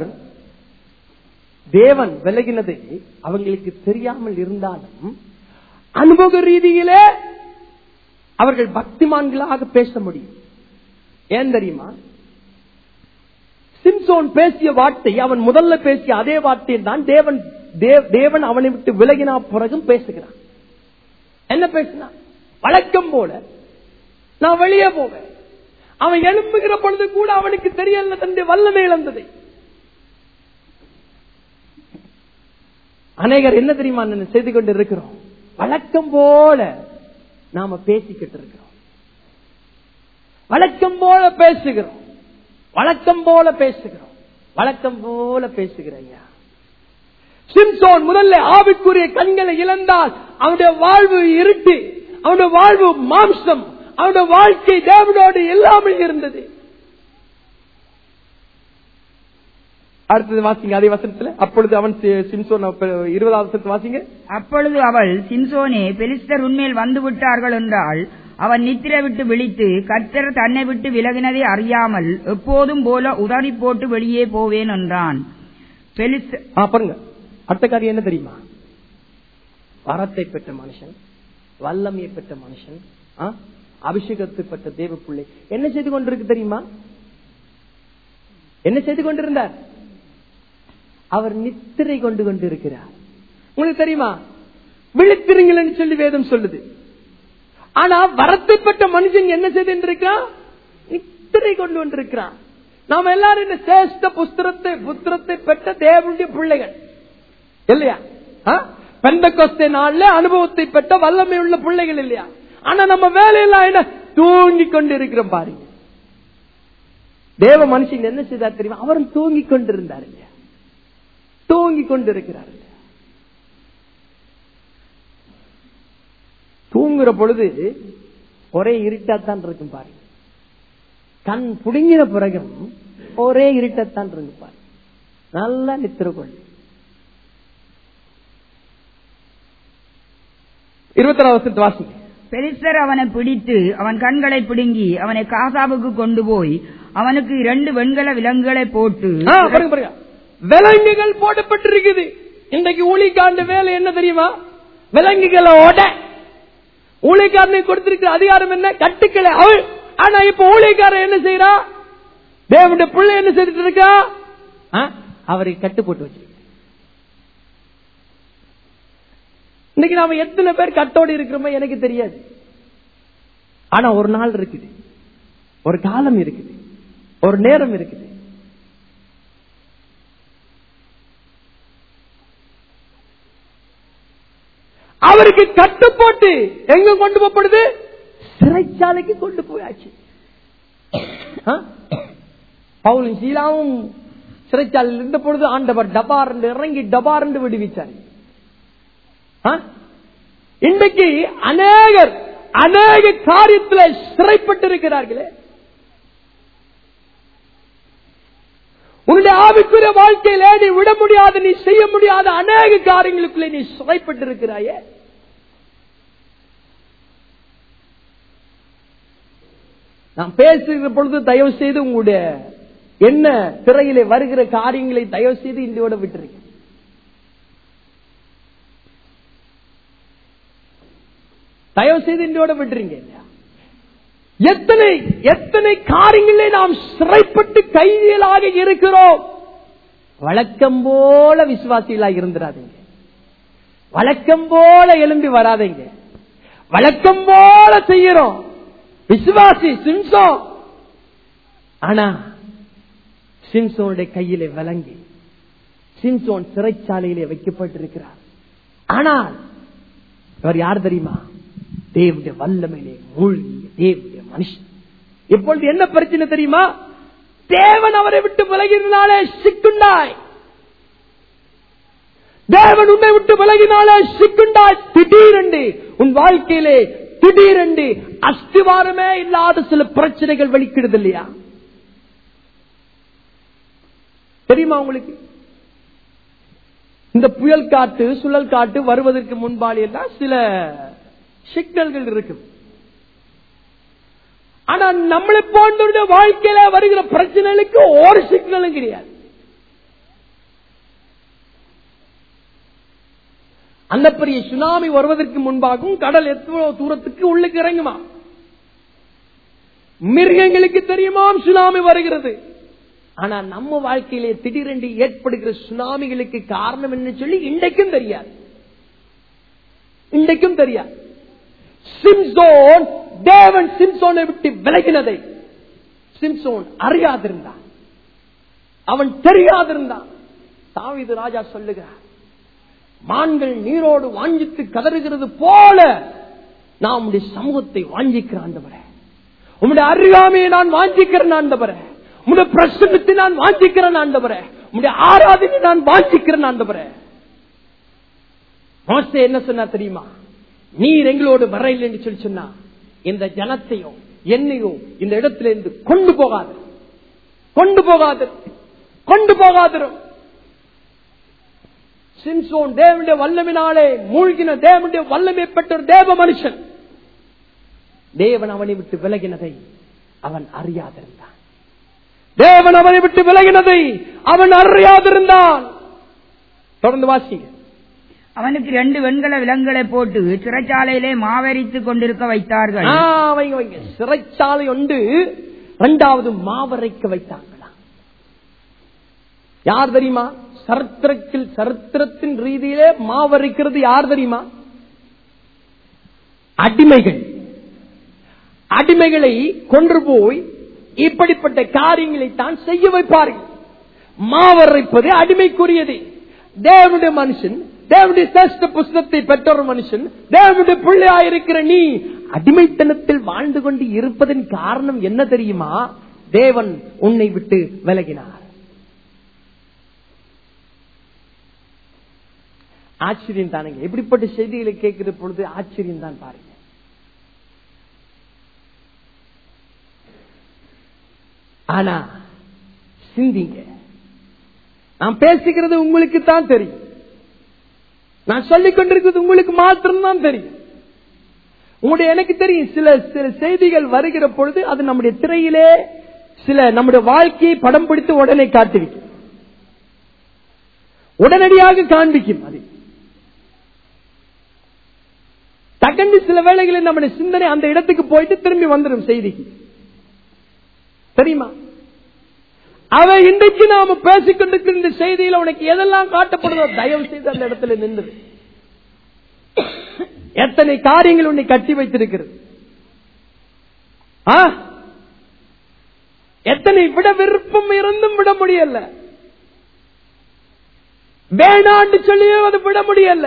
தேவன் விலகினதை அவங்களுக்கு தெரியாமல் இருந்தாலும் அனுபவ ரீதியிலே அவர்கள் பக்திமான்களாக பேச முடியும் ஏன் தெரியுமா சிம்சோன் பேசிய வார்த்தை அவன் முதல்ல பேசிய அதே வார்த்தையில் தான் தேவன் தேவன் அவனை விட்டு விலகினா பிறகும் பேசுகிறான் என்ன பேசினான் வழக்கம் போல நான் வெளியே போவேன் அவன் எழும்புகிற பொழுது கூட அவனுக்கு தெரியல தன்னுடைய வல்லமை இழந்ததை அநேகர் என்ன தெரியுமா செய்து கொண்டு இருக்கிறோம் வழக்கம் போல நாம பேசிக்கிட்டு இருக்கிறோம் வழக்கம் போல பேசுகிறோம் வழக்கம் போல பேசுகிறோம் வழக்கம் போல பேசுகிற ஐயா சிம்சோன் முதல்ல ஆவிக்குரிய கண்களை இழந்தால் அவனுடைய வாழ்வு இருட்டு அவனுடைய வாழ்வு மாம்சம் அவனுடைய வாழ்க்கை தேவனோடு இல்லாமல் இருந்தது அடுத்தது வாசிங்க அதே வசனத்துல அப்பொழுது அவன் சி- சிம்சோன் அப்ப இருபதாவது வசனத்தை வாசிங்க அப்பொழுது அவள் சிம்சோனே பெலிஸ்தர் உன்மேல் வந்து விட்டார்கள் என்றால் அவன் நித்திரை விட்டு விழித்து கர்த்தர் தன்னை விட்டு விலகினதை அறியாமல் எப்போதும் போல உதறி போட்டு வெளியே போவேன் என்றான் பெலிஸ்தர் ஆ, பாருங்க அடுத்த காரியம் என்ன தெரியுமா வரத்தை பெற்ற மனுஷன் வல்லமையை பெற்ற மனுஷன் ஆ, அபிஷேகத்தை பெற்ற தேவ பிள்ளை என்ன செய்து கொண்டிருக்கு தெரியுமா என்ன செய்து கொண்டிருந்தார் அவர் நித்திரை கொண்டு கொண்டிருக்கிறார் உங்களுக்கு தெரியுமா விழித்திருங்கள் சொல்லி வேதம் சொல்லுது ஆனா வரத்தை பெற்ற மனுஷன் என்ன செய்திருக்கிறான் நித்திரை கொண்டு கொண்டிருக்கிறான் நாம எல்லாரும் இந்த சேஷ்ட புஸ்திரத்தை புத்திரத்தை பெற்ற தேவனுடைய பிள்ளைகள் இல்லையா பெந்த கொஸ்தே நாள்ல அனுபவத்தை பெற்ற வல்லமை உள்ள பிள்ளைகள் இல்லையா ஆனா நம்ம வேலையெல்லாம் என்ன தூங்கி கொண்டு இருக்கிறோம் பாருங்க தேவ மனுஷன் என்ன செய்தார் தெரியுமா அவரும் தூங்கி கொண்டிருந்தார் இல்லையா தூங்கி கொண்டிருக்கிறார் இல்லையா தூங்குற பொழுது ஒரே இருட்டாத்தான் இருக்கும் பாருங்க கண் புடுங்கின பிறகும் ஒரே இருட்டத்தான் இருக்கு பாருங்க நல்லா நித்திர கொள்ளு இருபத்தி வருஷத்து வாசிங்க பெலிஸ்தர் அவனை பிடித்து அவன் கண்களை பிடுங்கி அவனை காசாவுக்கு கொண்டு போய் அவனுக்கு இரண்டு வெண்கல விலங்குகளை போட்டு ஆ, பாருங்க பாருங்க விலங்குகள் போடப்பட்டிருக்குது இன்றைக்கு ஊழிக்காண்ட வேலை என்ன தெரியுமா விலங்குகளை ஓட ஊழிக்காரனுக்கு கொடுத்திருக்கிற அதிகாரம் என்ன கட்டுக்களை அவள் ஆனா இப்ப ஊழியக்காரன் என்ன செய்யறா தேவனுடைய பிள்ளை என்ன செய்துட்டு இருக்கா ஆ, அவரை கட்டு போட்டு வச்சிருக்க இன்னைக்கு நாம எத்தனை பேர் கட்டோடு இருக்கிறோமோ எனக்கு தெரியாது ஆனா ஒரு நாள் இருக்குது ஒரு காலம் இருக்குது ஒரு நேரம் இருக்குது அவருக்கு கட்டு போட்டு எங்க கொண்டு போகப்படுது சிறைச்சாலைக்கு கொண்டு போயாச்சு ஆ? பவுலும் சீலாவும் சிறைச்சாலையில் இருந்த பொழுது ஆண்டவர் டபார் என்று இறங்கி டபார் என்று விடுவிச்சார் ஆ? இன்றைக்கு அநேகர் அநேக காரியத்தில் சிறைப்பட்டிருக்கிறார்களே உன்னுடைய ஆவிக்குரிய வாழ்க்கையில நீ விட முடியாத நீ செய்ய முடியாத அநேக காரியங்களுக்குள்ளே நீ சிறைப்பட்டிருக்கிறாயே நான் பேசுகிற பொழுது தயவு செய்து உங்களுடைய என்ன திரையிலே வருகிற காரியங்களை தயவு செய்து இந்தியோட விட்டுருங்க தயவு செய்து இந்தியோட விட்டுறீங்க இல்லையா எத்தனை எத்தனை காரியங்களே நாம் சிறைப்பட்டு கைதிகளாக இருக்கிறோம் வழக்கம் போல விசுவாசிகளாக இருந்துடாதீங்க வழக்கம் போல எழும்பி வராதீங்க வழக்கம் போல செய்யறோம் விசுவாசி சிம்சோம் ஆனா சிம்சோனுடைய கையிலே விளங்கி சிம்சோன் சிறைச்சாலையிலே வைக்கப்பட்டிருக்கிறார் ஆனால் இவர் யார் தெரியுமா தேவனுடைய வல்லமையிலே மூழ்கிய தேவனுடைய மனுஷன் இப்பொழுது என்ன பிரச்சனை தெரியுமா தேவன் அவரை விட்டு விலகினாலே சிக்குண்டாய் தேவன் உன்னை விட்டு விலகினாலே சிக்குண்டாய் திடீரென்று உன் வாழ்க்கையிலே திடீரென்று அஸ்திவாரமே இல்லாத சில பிரச்சனைகள் வெளிக்கிடுது இல்லையா தெரியுமா உங்களுக்கு இந்த புயல் காட்டு சுழல் காட்டு வருவதற்கு முன்பாடி எல்லாம் சில சிக்கல்கள் இருக்கும் ஆனா நம்மளை போன்ற வாழ்க்கையில வருகிற பிரச்சனைகளுக்கு ஒரு சிக்கலும் கிடையாது அந்த பெரிய சுனாமி வருவதற்கு முன்பாகவும் கடல் எவ்வளவு தூரத்துக்கு உள்ளுக்கு இறங்குமா மிருகங்களுக்கு தெரியுமா சுனாமி வருகிறது ஆனா நம்ம வாழ்க்கையிலே திடீரென்று ஏற்படுகிற சுனாமிகளுக்கு காரணம் என்ன சொல்லி இன்றைக்கும் தெரியாது இன்றைக்கும் தெரியாது சிம்சோன் தேவன் சிம்சோனை விட்டு விலகினதை சிம்சோன் அறியாதிருந்தான் அவன் தெரியாதிருந்தான் தாவிது ராஜா சொல்லுகிறார் மான்கள் நீரோடு வாஞ்சித்து கதறுகிறது போல நான் உம்முடைய சமூகத்தை வாஞ்சிக்கிற ஆண்டவரே உம்முடைய அருகாமையை நான் வாஞ்சிக்கிறேன் ஆண்டவரே உம்முடைய பிரசன்னத்தை நான் வாஞ்சிக்கிறேன் ஆண்டவரே உம்முடைய ஆராதனை நான் வாஞ்சிக்கிறேன் ஆண்டவரே மோசே என்ன சொன்னா தெரியுமா நீர் எங்களோடு வரையில் என்று சொல்லி சொன்னா இந்த ஜனத்தையும் என்னையும் இந்த இடத்துல இருந்து கொண்டு போகாது கொண்டு போகாது கொண்டு போகாதிரும் சிம்சோன் தேவனுடைய வல்லமினாலே மூழ்கின தேவனுடைய வல்லமை பெற்ற ஒரு தேவ மனுஷன் தேவன் அவனை விட்டு விலகினதை அவன் அறியாதிருந்தான் தேவன் அவனை விட்டு விலகினதை அவன் அறியாதிருந்தான் தொடர்ந்து வாசிங்க அவனுக்கு ரெண்டு வெண்கல விலங்குகளை போட்டு சிறைச்சாலையிலே மாவரித்துக் கொண்டிருக்க வைத்தார்கள் ஆ, வைங்க, வைங்க. சிறைச்சாலை உண்டு இரண்டாவது மாவரைக்க வைத்தாங்களா யார் தெரியுமா சரித்திரத்தில் சரித்திரத்தின் ரீதியிலே மாவரைக்கிறது யார் தெரியுமா அடிமைகள் அடிமைகளை கொன்று போய் இப்படிப்பட்ட காரியங்களை தான் செய்ய வைப்பார்கள் மாவரைப்பது அடிமைக்குரியது தேவனுடைய மனுஷன் தேவனுடைய சிரேஷ்ட புஸ்தத்தை பெற்ற ஒரு மனுஷன் தேவனுடைய பிள்ளையாயிருக்கிற நீ அடிமைத்தனத்தில் வாழ்ந்து கொண்டு இருப்பதன் காரணம் என்ன தெரியுமா தேவன் உன்னை விட்டு விலகினார் ஆச்சரியம் தானுங்க எப்படிப்பட்ட செய்திகளை கேட்கிற பொழுது ஆச்சரியம் தான் பாருங்க ஆனா சிந்திங்க நான் பேசுகிறது உங்களுக்கு தான் தெரியும் நான் சொல்லிக் கொண்டிருக்கிறது உங்களுக்கு மாத்திரம்தான் தெரியும் உங்களுடைய எனக்கு தெரியும் சில சில செய்திகள் வருகிற பொழுது அது நம்முடைய திரையிலே சில நம்முடைய வாழ்க்கையை படம் பிடித்து உடனே காட்டுவிக்கும் உடனடியாக காண்பிக்கும் அது டக்குன்னு சில வேளைகளில் நம்முடைய சிந்தனை அந்த இடத்துக்கு போயிட்டு திரும்பி வந்துடும் செய்திக்கு தெரியுமா அவ இன்றைக்கு நாம பேசிக்கொண்டிருக்கிற இந்த செய்தியில உனக்கு எதெல்லாம் காட்டப்படுதோ தயவு செய்து அந்த இடத்துல நின்று எத்தனை காரியங்கள் உன்னை கட்டி வைத்திருக்கிறது ஆ? எத்தனை விட விருப்பம் இருந்தும் விட முடியல வேணான்னு சொல்லியும் அது விட முடியல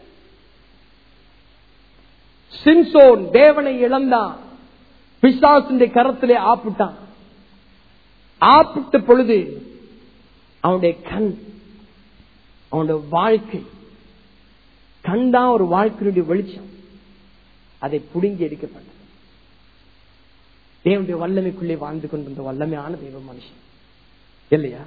சிம்சோன் தேவனை இழந்தான் பிசாசுடைய கரத்திலே ஆப்பிட்டான் ஆப்பிட்ட பொழுது அவனுடைய கண் அவனுடைய வாழ்க்கை கண் தான் ஒரு வாழ்க்கையினுடைய வெளிச்சம் அதை புடுங்கி எடுக்கப்பட்டது தேவனுடைய வல்லமைக்குள்ளே வாழ்ந்து கொண்டிருந்த வல்லமையான தெய்வ மனுஷன் இல்லையா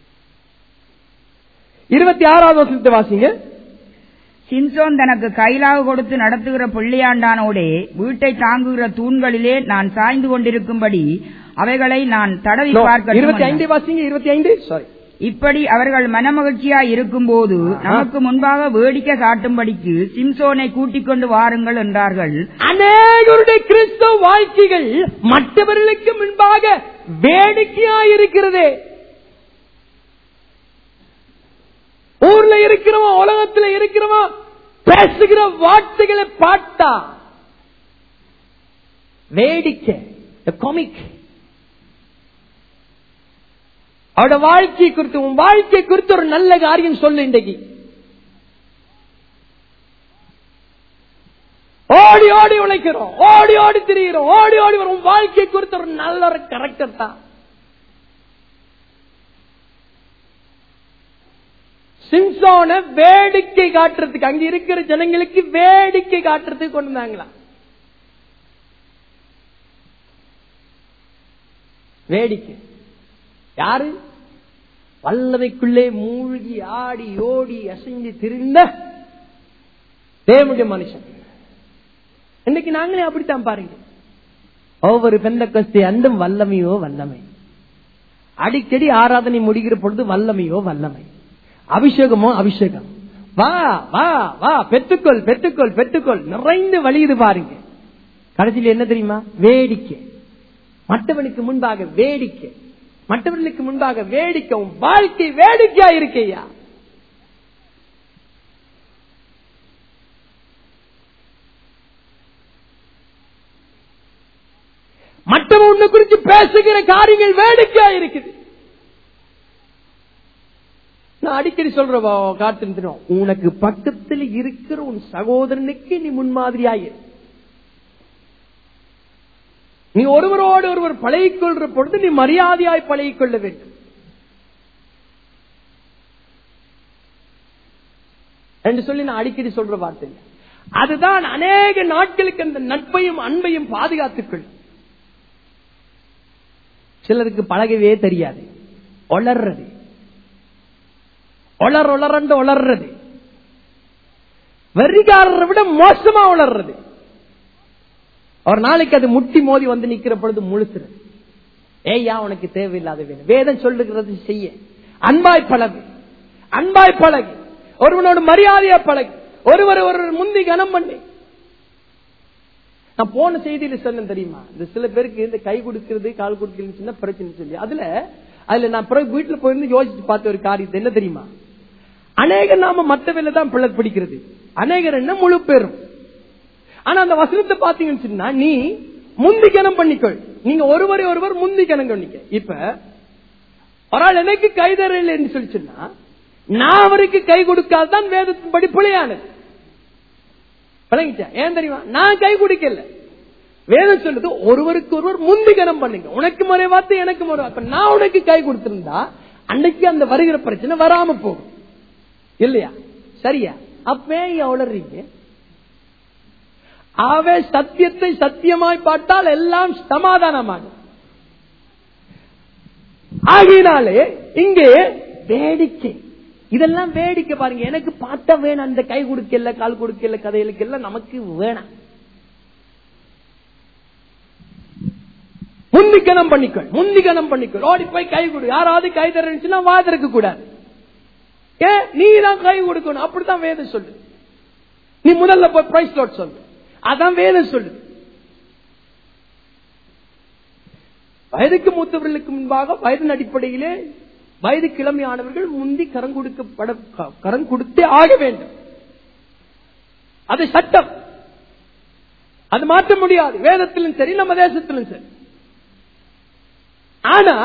இருபத்தி ஆறாவது வசனத்தை வாசிங்க சிம்சோன் தனக்கு கைலாக கொடுத்து நடத்துகிற பிள்ளையாண்டானோடே வீட்டை தாங்குகிற தூண்களிலே நான் சாய்ந்து கொண்டிருக்கும்படி அவைகளை நான் தடவி பார்க்க இருபத்தி ஐந்து வாசிங்க இருபத்தி ஐந்து சாரி இப்படி அவர்கள் மனமகிழ்ச்சியாய் இருக்கும்போது நமக்கு முன்பாக வேடிக்கை காட்டும்படிக்கு சிம்சோனை கூட்டிக் கொண்டு வாருங்கள் என்றார்கள் அநேகருடைய கிறிஸ்தவ வாழ்க்கைகள் மற்றவர்களுக்கு முன்பாக வேடிக்கையா இருக்கிறதே ஊர்ல இருக்கிறவன் உலகத்துல இருக்கிறவன் பேசுகிற வார்த்தைகளை பார்த்தா வேடிக்கை காமிக் அவட வாழ்க்கை குறித்து உன் வாழ்க்கை குறித்து ஒரு நல்ல காரியம் சொல்லு இன்றைக்கு ஓடி ஓடி உழைக்கிறோம் ஓடி ஓடி திரிகிறோம் ஓடி ஓடி வரும் உன் வாழ்க்கை குறித்து ஒரு நல்ல ஒரு கரெக்டர் தான் சிம்சோன வேடிக்கை காட்டுறதுக்கு அங்க இருக்கிற ஜனங்களுக்கு வேடிக்கை காட்டுறதுக்கு கொண்டு வந்தாங்களா வேடிக்கை யாரு வல்லமைக்குள்ளே மூழ்கி ஆடி ஓடி அசைந்து திரிந்த தேவனுடைய மனுஷன் இன்னைக்கு நாங்களே அப்படித்தான் பாருங்க ஒவ்வொரு பெந்த கஸ்தி அண்டும் வல்லமையோ வல்லமை அடிக்கடி ஆராதனை முடிகிற பொழுது வல்லமையோ வல்லமை அபிஷேகமோ அபிஷேகம் வா வா வா பெற்றுக்கொள் பெற்றுக்கொள் பெற்றுக்கொள் நிறைந்து வழியுது பாருங்க கடைசியில் என்ன தெரியுமா வேடிக்கை மற்றவனுக்கு முன்பாக வேடிக்கை மற்றவர்களுக்கு முன்பாக வேடிக்கை உன் வாழ்க்கை வேடிக்கையா இருக்கையா மற்றவன் உன்னை குறித்து பேசுகிற காரியங்கள் வேடிக்கையா இருக்குது நான் அடிக்கடி சொல்றவா காட்டு உனக்கு பக்கத்தில் இருக்கிற உன் சகோதரனுக்கு நீ முன்மாதிரியாயிரு நீ ஒருவரோடு ஒருவர் பழகிக் கொள்ற பொழுது நீ மரியாதையாய் பழகிக் கொள்ள வேண்டும் என்று சொல்லி நான் அடிக்கடி சொல்ற வார்த்தை இல்லை. அதுதான் அநேக நாட்களுக்கு அந்த நட்பையும் அன்பையும் பாதுகாத்துக்கள் சிலருக்கு பழகவே தெரியாது ஒளர்றது ஒளர் ஒளரண்டு ஒளர்றது வெறிகாரரை விட மோசமா உளர்றது ஒரு நாளைக்கு அது முட்டி மோதி வந்து நிக்கிற பொழுது முழுசுறது ஏய்யா உனக்கு தேவையில்லாத வேணும் வேதம் சொல்லுகிறது செய்ய அன்பாய் பழகு அன்பாய் பழகு ஒருவனோட மரியாதையா பழகு ஒருவர் ஒரு முந்தி கனம் பண்ணி நான் போன செய்தியில சொன்னேன் தெரியுமா இந்த சில பேருக்கு இந்த கை கொடுக்கிறது கால் கொடுக்கிறது சின்ன பிரச்சனை சொல்லி அதுல அதுல நான் பிறகு வீட்டுல போயிருந்து யோசிச்சு பார்த்த ஒரு காரியத்தை என்ன தெரியுமா அநேக நாம மத்தவையில தான் பிள்ளை பிடிக்கிறது அநேகர் என்ன முழு பேரும் ஆனா அந்த வசனத்தை பாத்தீங்கன்னு சொன்னா நீ முந்தி கணம் பண்ணிக்கொள் நீங்க ஒருவரை ஒருவர் முந்தி கணம் பண்ணிக்க இப்ப ஒரு ஆள் எனக்கு கை தரலன்னு சொல்லி சொன்னா நான் அவருக்கு கை கொடுக்காதான் வேதத்தின்படி பிழையானது விளங்கிச்சா ஏன் தெரியுமா நான் கை குடிக்கல வேதம் சொல்லுது ஒருவருக்கு ஒருவர் முந்திகரம் பண்ணுங்க உனக்கு முறை பார்த்து எனக்கு முறை அப்ப நான் உனக்கு கை கொடுத்திருந்தா அன்னைக்கு அந்த வருகிற பிரச்சனை வராம போகும் இல்லையா சரியா அப்பே எவ்வளறீங்க ஆவே சத்தியத்தை சத்தியமாய் பார்த்தால் எல்லாம் சமாதானமாகும் ஆகினாலே இங்கே வேடிக்கை இதெல்லாம் வேடிக்கை பாருங்க எனக்கு பார்த்தா வேணும் அந்த கை கொடுக்கல கால் கொடுக்கல கதைகளுக்கு எல்லாம் நமக்கு வேணாம் முந்திக்கணம் பண்ணிக்கொள் முந்திக்கணம் பண்ணிக்கொள் ஓடி போய் கை கொடு யாராவது கை தரச்சுன்னா வாதிருக்க கூடாது ஏ நீ தான் கை கொடுக்கணும் அப்படித்தான் வேதம் சொல்லு நீ முதல்ல போய் பிரைஸ் லோட் சொல்லு அதான் வேதம் சொல்லு வயதுக்கு மூத்தவர்களுக்கு முன்பாக வயதின் அடிப்படையிலே வயது கிழமையானவர்கள் முந்தி கரம் கொடுக்கப்பட கரம் கொடுத்தே ஆக வேண்டும் அது சட்டம் அது மாற்ற முடியாது வேதத்திலும் சரி நம்ம தேசத்திலும் சரி ஆனா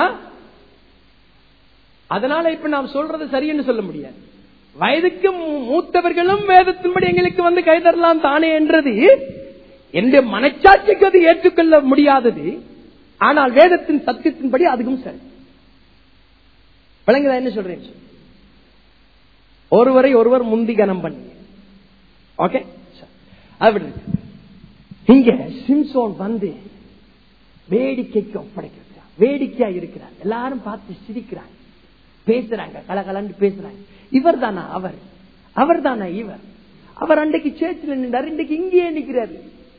அதனால இப்ப நாம் சொல்றது சரின்னு சொல்ல முடியாது வயதுக்கு மூ- மூத்தவர்களும் வேதத்தின்படி எங்களுக்கு வந்து கைதரலாம் தானே என்றது என்னுடைய மனச்சாட்சிக்கு அது ஏற்றுக்கொள்ள முடியாதது ஆனால் வேதத்தின் சத்தியத்தின்படி அதுவும் சரி விளங்குதா என்ன சொல்றேன் ஒருவரை ஒருவர் முந்தி கனம் பண்ணி ஓகே அப்படி இங்க சிம்சோன் வந்து வேடிக்கைக்கு ஒப்படைக்கிறார் வேடிக்கையா இருக்கிறார் எல்லாரும் பார்த்து சிரிக்கிறாங்க பேசுறாங்க கலகலன்னு பேசுறாங்க இவர் தானா அவர் அவர் தானா இவர் அவர் அன்றைக்கு சேர்ச்சில் நின்றார் இன்றைக்கு இங்கேயே நிற்கிறாரு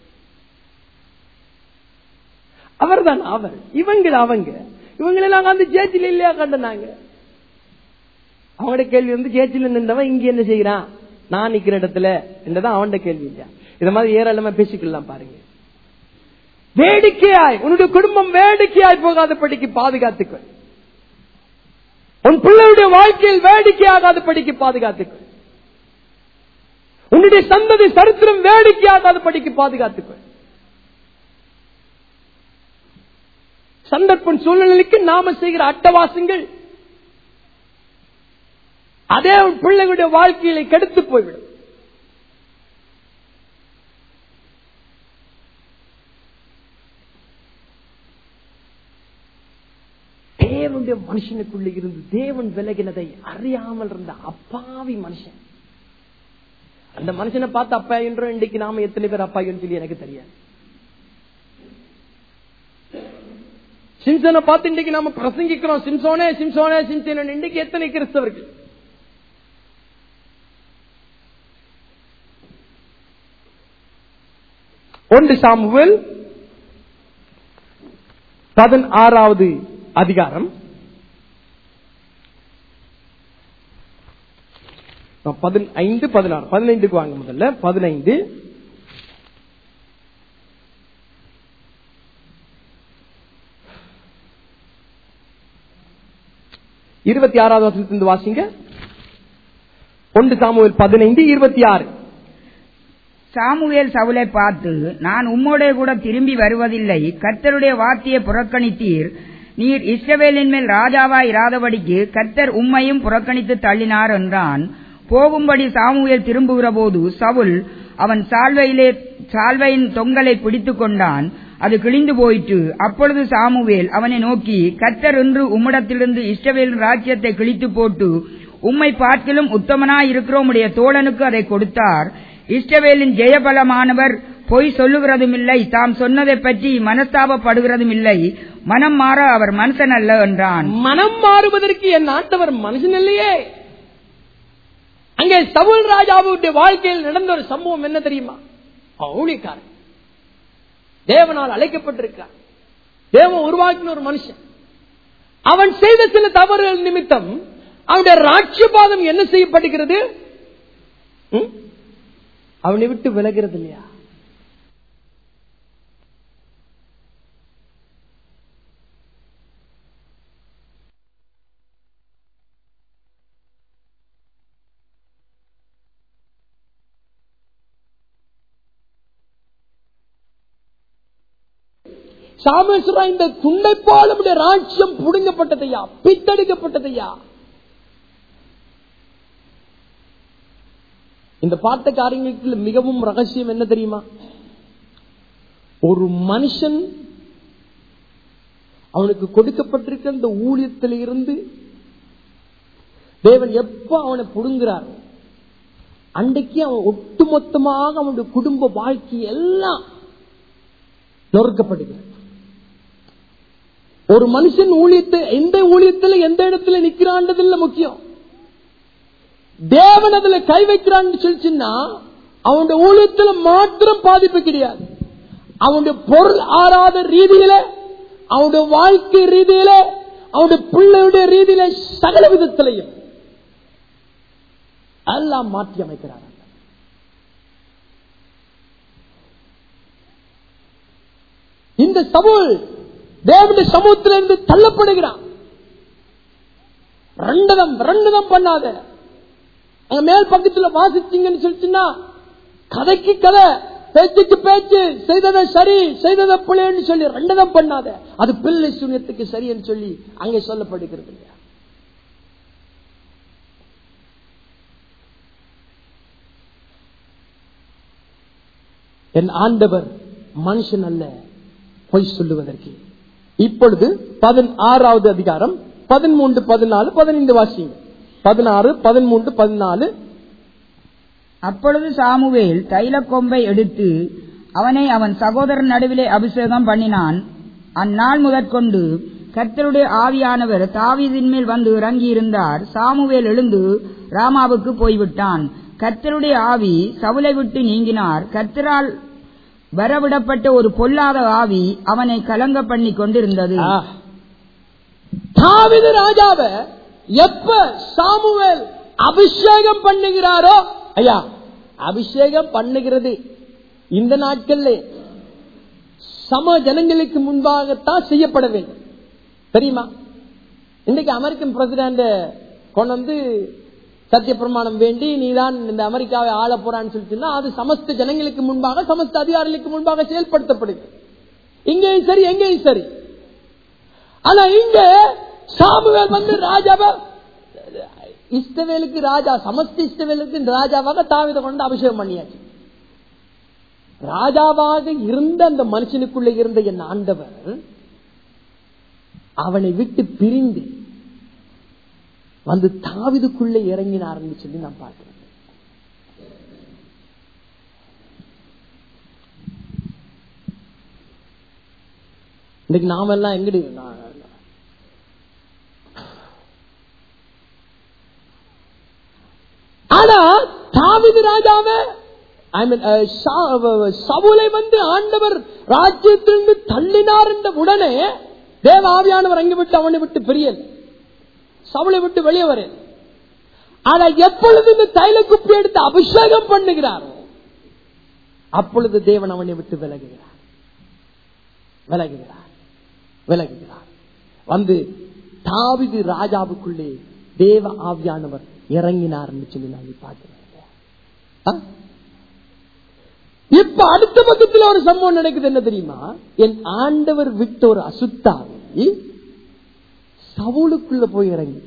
அவர் தான் அவர் இவங்க அவங்க இவங்களெல்லாம் வந்து சேச்சில இல்லையா கண்டனாங்க அவனோட கேள்வி வந்து சேச்சில நின்றவன் இங்க என்ன செய்யறான் நான் நிக்கிற இடத்துல என்றதான் அவன்கிட்ட கேள்வி இல்லையா இந்த மாதிரி ஏராளமா பேசிக்கலாம் பாருங்க வேடிக்கையாய் உன்னுடைய குடும்பம் வேடிக்கையாய் போகாதபடிக்கு பாதுகாத்துக்கள் உன் பிள்ளையுடைய வாழ்க்கையில் வேடிக்கையாகாதபடிக்கு பாதுகாத்துக்கள் உன்னுடைய சந்ததி சரித்திரம் வேடிக்கையாகாதபடிக்கு பாதுகாத்துக்கள் சந்தர்ப்பம் சூழ்நிலைக்கு நாம செய்கிற அட்டவாசங்கள் அதே உன் பிள்ளைகளுடைய வாழ்க்கையில கெடுத்து போய்விடும் தேவனுடைய மனுஷனுக்குள்ள இருந்து தேவன் விலகினதை அறியாமல் இருந்த அப்பாவி மனுஷன் அந்த மனுஷனை பார்த்து அப்பா என்றும் இன்றைக்கு நாம எத்தனை பேர் அப்பா என்று சொல்லி எனக்கு தெரியாது சிம்சனை பார்த்து இன்றைக்கு நாம பிரசங்கிக்கிறோம் சிம்சோனே சிம்சோனே சிம்சோனே இன்றைக்கு எத்தனை கிறிஸ்தவர்கள் ஒன்று சாமுவேல் பதினாறாவது அதிகாரம் பதினைந்து பதினாறு பதினைந்துக்கு வாங்க முதல்ல பதினைந்து இருபத்தி ஆறாவது வசனத்திலிருந்து வாசிங்க ஒன்று சாமுவேல் பதினைந்து இருபத்தி ஆறு சாமுவேல் சவுலை பார்த்து நான் உம்மோடே கூட திரும்பி வருவதில்லை கர்த்தருடைய வார்த்தையை புறக்கணித்தீர் நீர் இஸ்ரவேலின் மேல் ராஜாவாய் இராதபடிக்கு கர்த்தர் உம்மையும் புறக்கணித்து தள்ளினார் என்றான் போகும்படி சாமுவேல் திரும்புகிற போது சவுல் அவன் சால்வையிலே சால்வையின் தொங்கலை பிடித்துக் கொண்டான் அது கிழிந்து போயிற்று அப்பொழுது சாமுவேல் அவனை நோக்கி கர்த்தர் என்று உம்மிடத்திலிருந்து இஸ்ரவேலின் ராஜ்யத்தை கிழித்து போட்டு உம்மை பார்க்கிலும் உத்தமனாய் இருக்கிறோம் உடைய தோழனுக்கு அதை கொடுத்தார் இஸ்ரவேலின் ஜெயபலமானவர் பொய் சொல்லுகிறதும் இல்லை தாம் சொன்னதை பற்றி மனஸ்தாபப்படுகிறதும் இல்லை மனம் மாற அவர் மனுஷன் அல்ல என்றான் மனம் மாறுவதற்கு என் ஆண்டவர் மனுஷன் இல்லையே அங்கே சவுல் ராஜாவுடைய வாழ்க்கையில் நடந்த ஒரு சம்பவம் என்ன தெரியுமா அவன் ஊழியக்காரன் தேவனால் அழைக்கப்பட்டிருக்கார் தேவன் உருவாக்கின ஒரு மனுஷன் அவன் செய்த சில தவறுகள் நிமித்தம் அவனுடைய ராட்சியபாதம் என்ன செய்யப்படுகிறது ம்? அவனை விட்டு விலகிறது இல்லையா சாமேஸ்வரா இந்த துண்டைப்பால் நம்முடைய ராஜ்யம் புடுங்கப்பட்டதையா பித்தடிக்கப்பட்டதையா இந்த பார்த்த காரியங்களுக்கு மிகவும் ரகசியம் என்ன தெரியுமா ஒரு மனுஷன் அவனுக்கு கொடுக்கப்பட்டிருக்க இந்த ஊழியத்தில் இருந்து தேவன் எப்ப அவனை புடுங்குறார் அன்றைக்கு அவன் ஒட்டுமொத்தமாக அவனுடைய குடும்ப வாழ்க்கை எல்லாம் நொறுக்கப்படுகிறது ஒரு மனுஷன் ஊழியத்தை எந்த ஊழியத்தில் எந்த இடத்துல நிக்கிறான்றதில்ல முக்கியம் தேவன் அதுல கை வைக்கிறான்னு சொல்லிச்சுன்னா அவனுடைய ஊழியத்துல மாத்திரம் பாதிப்பு கிடையாது அவனுடைய பொருள் ஆறாத ரீதியில அவனுடைய வாழ்க்கை ரீதியில அவனுடைய பிள்ளையுடைய ரீதியில சகல விதத்திலையும் எல்லாம் மாற்றி அமைக்கிறார் இந்த சவுல் தேவனுடைய சமூகத்திலிருந்து தள்ளப்படுகிறான் ரெண்டதம் ரெண்டதம் பண்ணாத அங்க மேல் பக்கத்துல வாசிச்சீங்கன்னு சொல்லிச்சுன்னா கதைக்கு கதை பேச்சுக்கு பேச்சு செய்ததை சரி செய்ததை பிள்ளைன்னு சொல்லி ரெண்டதம் பண்ணாத அது பிள்ளை சூன்யத்துக்கு சரின்னு சொல்லி அங்கே சொல்லப்படுகிறது இல்லையா என் ஆண்டவர் மனுஷன் அல்ல பொய் சொல்லுவதற்கு இப்பொழுது பதினாறாவது அதிகாரம் பதிமூன்று பதினாலு பதினைந்து வாசிங்க பதினாறு பதிமூன்று பதினாலு அப்பொழுது சாமுவேல் தைலக்கொம்பை எடுத்து அவனை அவன் சகோதரன் நடுவிலே அபிஷேகம் பண்ணினான் அந்நாள் முதற்கொண்டு கர்த்தருடைய ஆவியானவர் தாவீதின் மேல் வந்து இறங்கியிருந்தார் சாமுவேல் எழுந்து ராமாவுக்கு போய்விட்டான் கர்த்தருடைய ஆவி சவுலை விட்டு நீங்கினார் கர்த்தரால் வரவிடப்பட்ட ஒரு பொல்லாத ஆவி அவனை கலங்க பண்ணி கொண்டிருந்தது ஆ. தாவீது ராஜாவ எப்ப சாமுவேல் அபிஷேகம் பண்ணுகிறாரோ ஐயா அபிஷேகம் பண்ணுகிறது இந்த நாட்கள்ல சம ஜனங்களுக்கு முன்பாகத்தான் செய்யப்பட வேண்டும் தெரியுமா இன்னைக்கு அமெரிக்கன் பிரசிடண்ட் கொண்டு வந்து சத்திய பிரமாணம் வேண்டி நீதான் இந்த அமெரிக்காவை ஆள போறான்னு சொல்லிட்டுன்னா அது சமஸ்த ஜனங்களுக்கு முன்பாக சமஸ்த அதிகாரிகளுக்கு முன்பாக செயல்படுத்தப்படுது இங்கேயும் சரி எங்கேயும் சரி ஆனா இங்க சாமுவேல் வந்து ராஜாவா இஷ்டவேலுக்கு ராஜா சமஸ்த இஷ்டவேலுக்கு ராஜாவாக தாவித கொண்டு அபிஷேகம் பண்ணியாச்சு ராஜாவாக இருந்த அந்த மனுஷனுக்குள்ள இருந்த என் ஆண்டவர் அவனை விட்டு பிரிந்து வந்து தாவிதுக்குள்ளே இறங்கினார்னு சொல்லி நான் பார்க்கிறேன் இன்னைக்கு நாமெல்லாம் எங்கடி நான் ஆனா தாவிது ராஜாவே I mean, அஹ், சா- சவுலை வந்து ஆண்டவர் ராஜ்யத்திலிருந்து தள்ளினார் என்ற உடனே தேவ ஆவியானவர் அங்கே விட்டு அவனை விட்டு பிரியல் சவுளை விட்டு வெளியே வர ஆனா எப்பொழுது இந்த தைல குப்பி எடுத்து அபிஷேகம் பண்ணுகிறாரோ அப்பொழுது தேவன் அவனை விட்டு விலகுகிறார் விலகுகிறார் விலகுகிறார் வந்து தாவிது ராஜாவுக்குள்ளே தேவ ஆவியானவர் இறங்கினார் சொல்லி நான் பார்க்கிறேன் ஆ? இப்ப அடுத்த பக்கத்தில் ஒரு சம்பவம் நடக்குது என்ன தெரியுமா என் ஆண்டவர் விட்ட ஒரு அசுத்தாவி சவுளுக்குள்ள போய் இறங்கி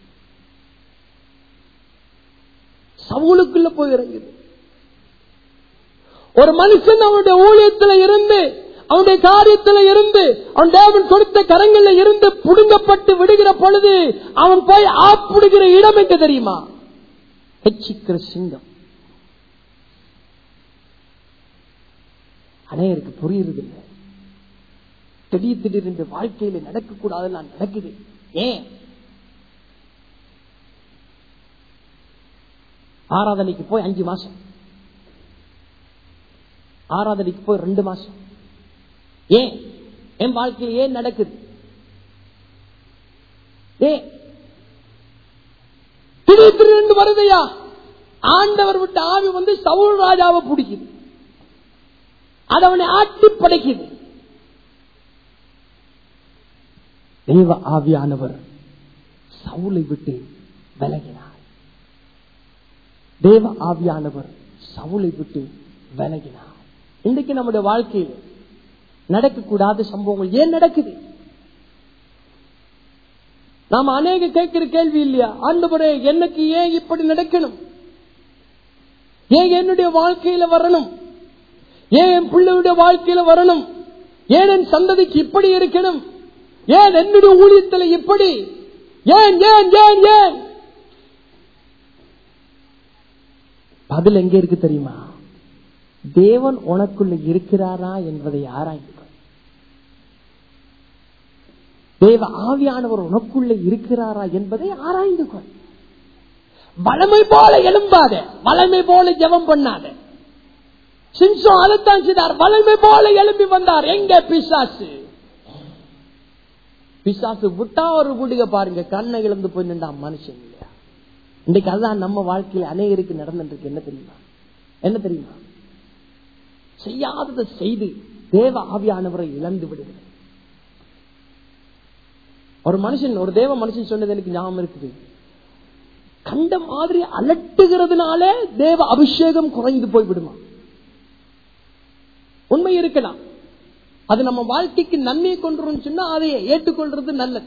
சவுளுக்குள்ள போய் இறங்குது ஒரு மனுஷன் அவனுடைய ஊழியத்துல இருந்து அவனுடைய காரியத்துல இருந்து அவன் தேவன் கொடுத்த கரங்கள்ல இருந்து புடுங்கப்பட்டு விடுகிற பொழுது அவன் போய் ஆப்பிடுகிற இடம் எங்க தெரியுமா ஹெச்சிக்கிற சிங்கம் அநேகருக்கு புரியுறது இல்லை திடீர் திடீர் வாழ்க்கையில நடக்கக்கூடாதெல்லாம் நடக்குது ஏன் ஆராதனைக்கு போய் அஞ்சு மாசம் ஆராதனைக்கு போய் ரெண்டு மாசம் ஏன் என் வாழ்க்கையில் ஏன் நடக்குது ஏன் திடீர் திடீர்னு வருதையா ஆண்டவர் விட்ட ஆவி வந்து சவுல் ராஜாவை பிடிக்குது அது அவனை ஆட்டி படைக்குது தெய்வ ஆவியானவர் சவுலை விட்டு விலகினார் தேவ ஆவியானவர் சவுலை விட்டு விலகினார் இன்றைக்கு நம்முடைய வாழ்க்கையில் நடக்கக்கூடாத சம்பவங்கள் ஏன் நடக்குது நாம அநேக கேட்கிற கேள்வி இல்லையா ஆண்டவரே எனக்கு ஏன் இப்படி நடக்கணும் ஏன் என்னுடைய வாழ்க்கையில வரணும் ஏன் என் பிள்ளையுடைய வாழ்க்கையில வரணும் ஏன் என் சந்ததிக்கு இப்படி இருக்கணும் ஏன் என்னுடைய ஊழியத்தில் இப்படி ஏன் ஏன் ஏன் ஏன் பதில் எங்க இருக்கு தெரியுமா தேவன் உனக்குள்ள இருக்கிறாரா என்பதை ஆராய்ந்து கொள். தேவ ஆவியானவர் உனக்குள்ள இருக்கிறாரா என்பதை ஆராய்ந்து கொள் வளமை போல எழும்பாத வளமை போல ஜெபம் பண்ணாத சிம்சம் அதைத்தான் செய்தார் வளமை போல எழும்பி வந்தார் எங்க பிசாசு பிசாசு விட்டா ஒரு குடிக பாருங்க கண்ணை இழந்து போய் நின்றா மனுஷன் இல்லையா இன்னைக்கு அதுதான் நம்ம வாழ்க்கையில அநேகருக்கு நடந்துட்டு இருக்கு என்ன தெரியுமா என்ன தெரியுமா செய்யாததை செய்து தேவ ஆவியானவரை இழந்து விடுகிறது ஒரு மனுஷன் ஒரு தேவ மனுஷன் சொன்னது எனக்கு ஞாபகம் இருக்குது கண்ட மாதிரி அலட்டுகிறதுனால தேவ அபிஷேகம் குறைந்து போய் விடுமா உண்மை இருக்கலாம் அது நம்ம வாழ்க்கைக்கு நன்மை கொண்டு சொன்னா அதை ஏற்றுக்கொள்றது நல்லது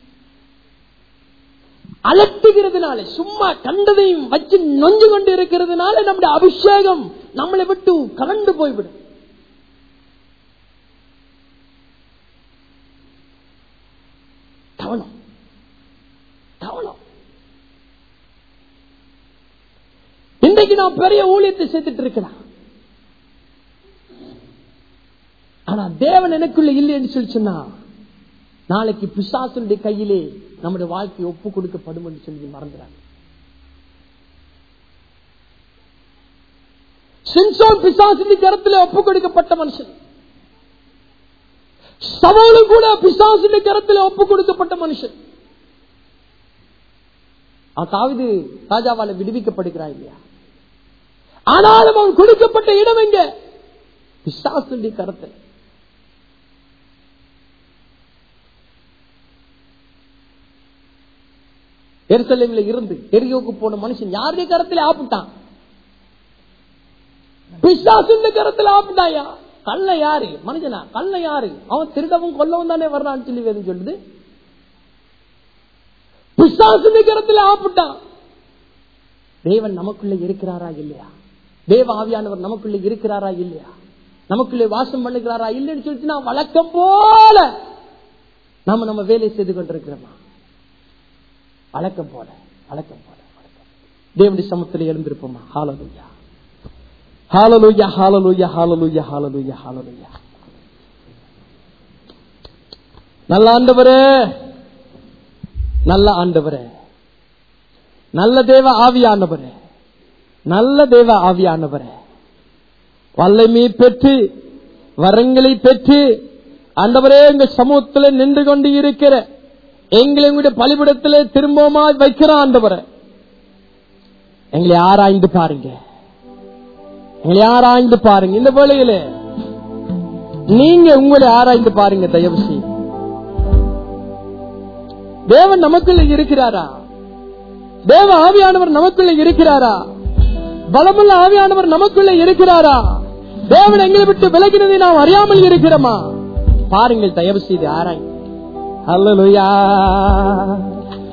அலட்டுகிறதுனால சும்மா கண்டதையும் வச்சு நொஞ்சு கொண்டு இருக்கிறதுனால நம்முடைய அபிஷேகம் நம்மளை விட்டு கலண்டு போய்விடும் கவனம் கவனம் இன்றைக்கு நான் பெரிய ஊழியத்தை செய்துட்டு இருக்கிறேன் ஆனா தேவன் எனக்குள்ள இல்லைன்னு சொல்லி சொன்னா நாளைக்கு பிசாசனுடைய கையிலே நம்முடைய வாழ்க்கை ஒப்பு கொடுக்கப்படும் என்று சொல்லி மறந்துறாங்க சிம்சோன் பிசாசின் கரத்தில் ஒப்பு கொடுக்கப்பட்ட மனுஷன் சவாலும் கூட பிசாசின் கரத்தில் ஒப்பு கொடுக்கப்பட்ட மனுஷன் தாவிது ராஜாவால விடுவிக்கப்படுகிறான் இல்லையா ஆனாலும் அவன் கொடுக்கப்பட்ட இடம் எங்க பிசாசுடைய கரத்தில் எருசலேமில் இருந்து எரியோக்கு போன மனுஷன் யாருடைய கரத்தில் ஆப்பிட்டான் பிசாசுந்த கரத்தில் ஆப்பிட்டாயா கல்ல யாரு மனுஷனா கல்ல யாரு அவன் திருடவும் கொல்லவும் தானே வர்றான்னு சொல்லி வேணும் சொல்லுது பிசாசுந்த கரத்தில் ஆப்பிட்டான் தேவன் நமக்குள்ள இருக்கிறாரா இல்லையா தேவ ஆவியானவர் நமக்குள்ள இருக்கிறாரா இல்லையா நமக்குள்ளே வாசம் பண்ணுகிறாரா இல்லைன்னு சொல்லிட்டு நான் வழக்கம் போல நாம நம்ம வேலை செய்து கொண்டிருக்கிறோமா வழக்கம் போல வழக்கம் போல வழக்கம் தேவனுடைய சமத்தில் எழுந்திருப்போமா hallelujah hallelujah hallelujah hallelujah hallelujah hallelujah நல்ல ஆண்டவரே நல்ல ஆண்டவரே நல்ல தேவ ஆவியானவரே நல்ல தேவ ஆவியானவரே வல்லமை பெற்று வரங்களை பெற்று ஆண்டவரே எங்க சமூகத்தில் நின்று கொண்டு இருக்கிற எங்களை உங்களுடைய பலிபிடத்தில் திரும்பமா வைக்கிற ஆண்டவரை எங்களை ஆராய்ந்து பாருங்க எங்களை ஆராய்ந்து பாருங்க இந்த வேளையில நீங்க உங்களை ஆராய்ந்து பாருங்க தயவு செய்து தேவன் நமக்குள்ள இருக்கிறாரா தேவ ஆவியானவர் நமக்குள்ள இருக்கிறாரா பலமுள்ள ஆவியானவர் நமக்குள்ள இருக்கிறாரா தேவன் எங்களை விட்டு விலகினதை நாம் அறியாமல் இருக்கிறோமா பாருங்கள் தயவு செய்து ஆராய் அல்லலுயா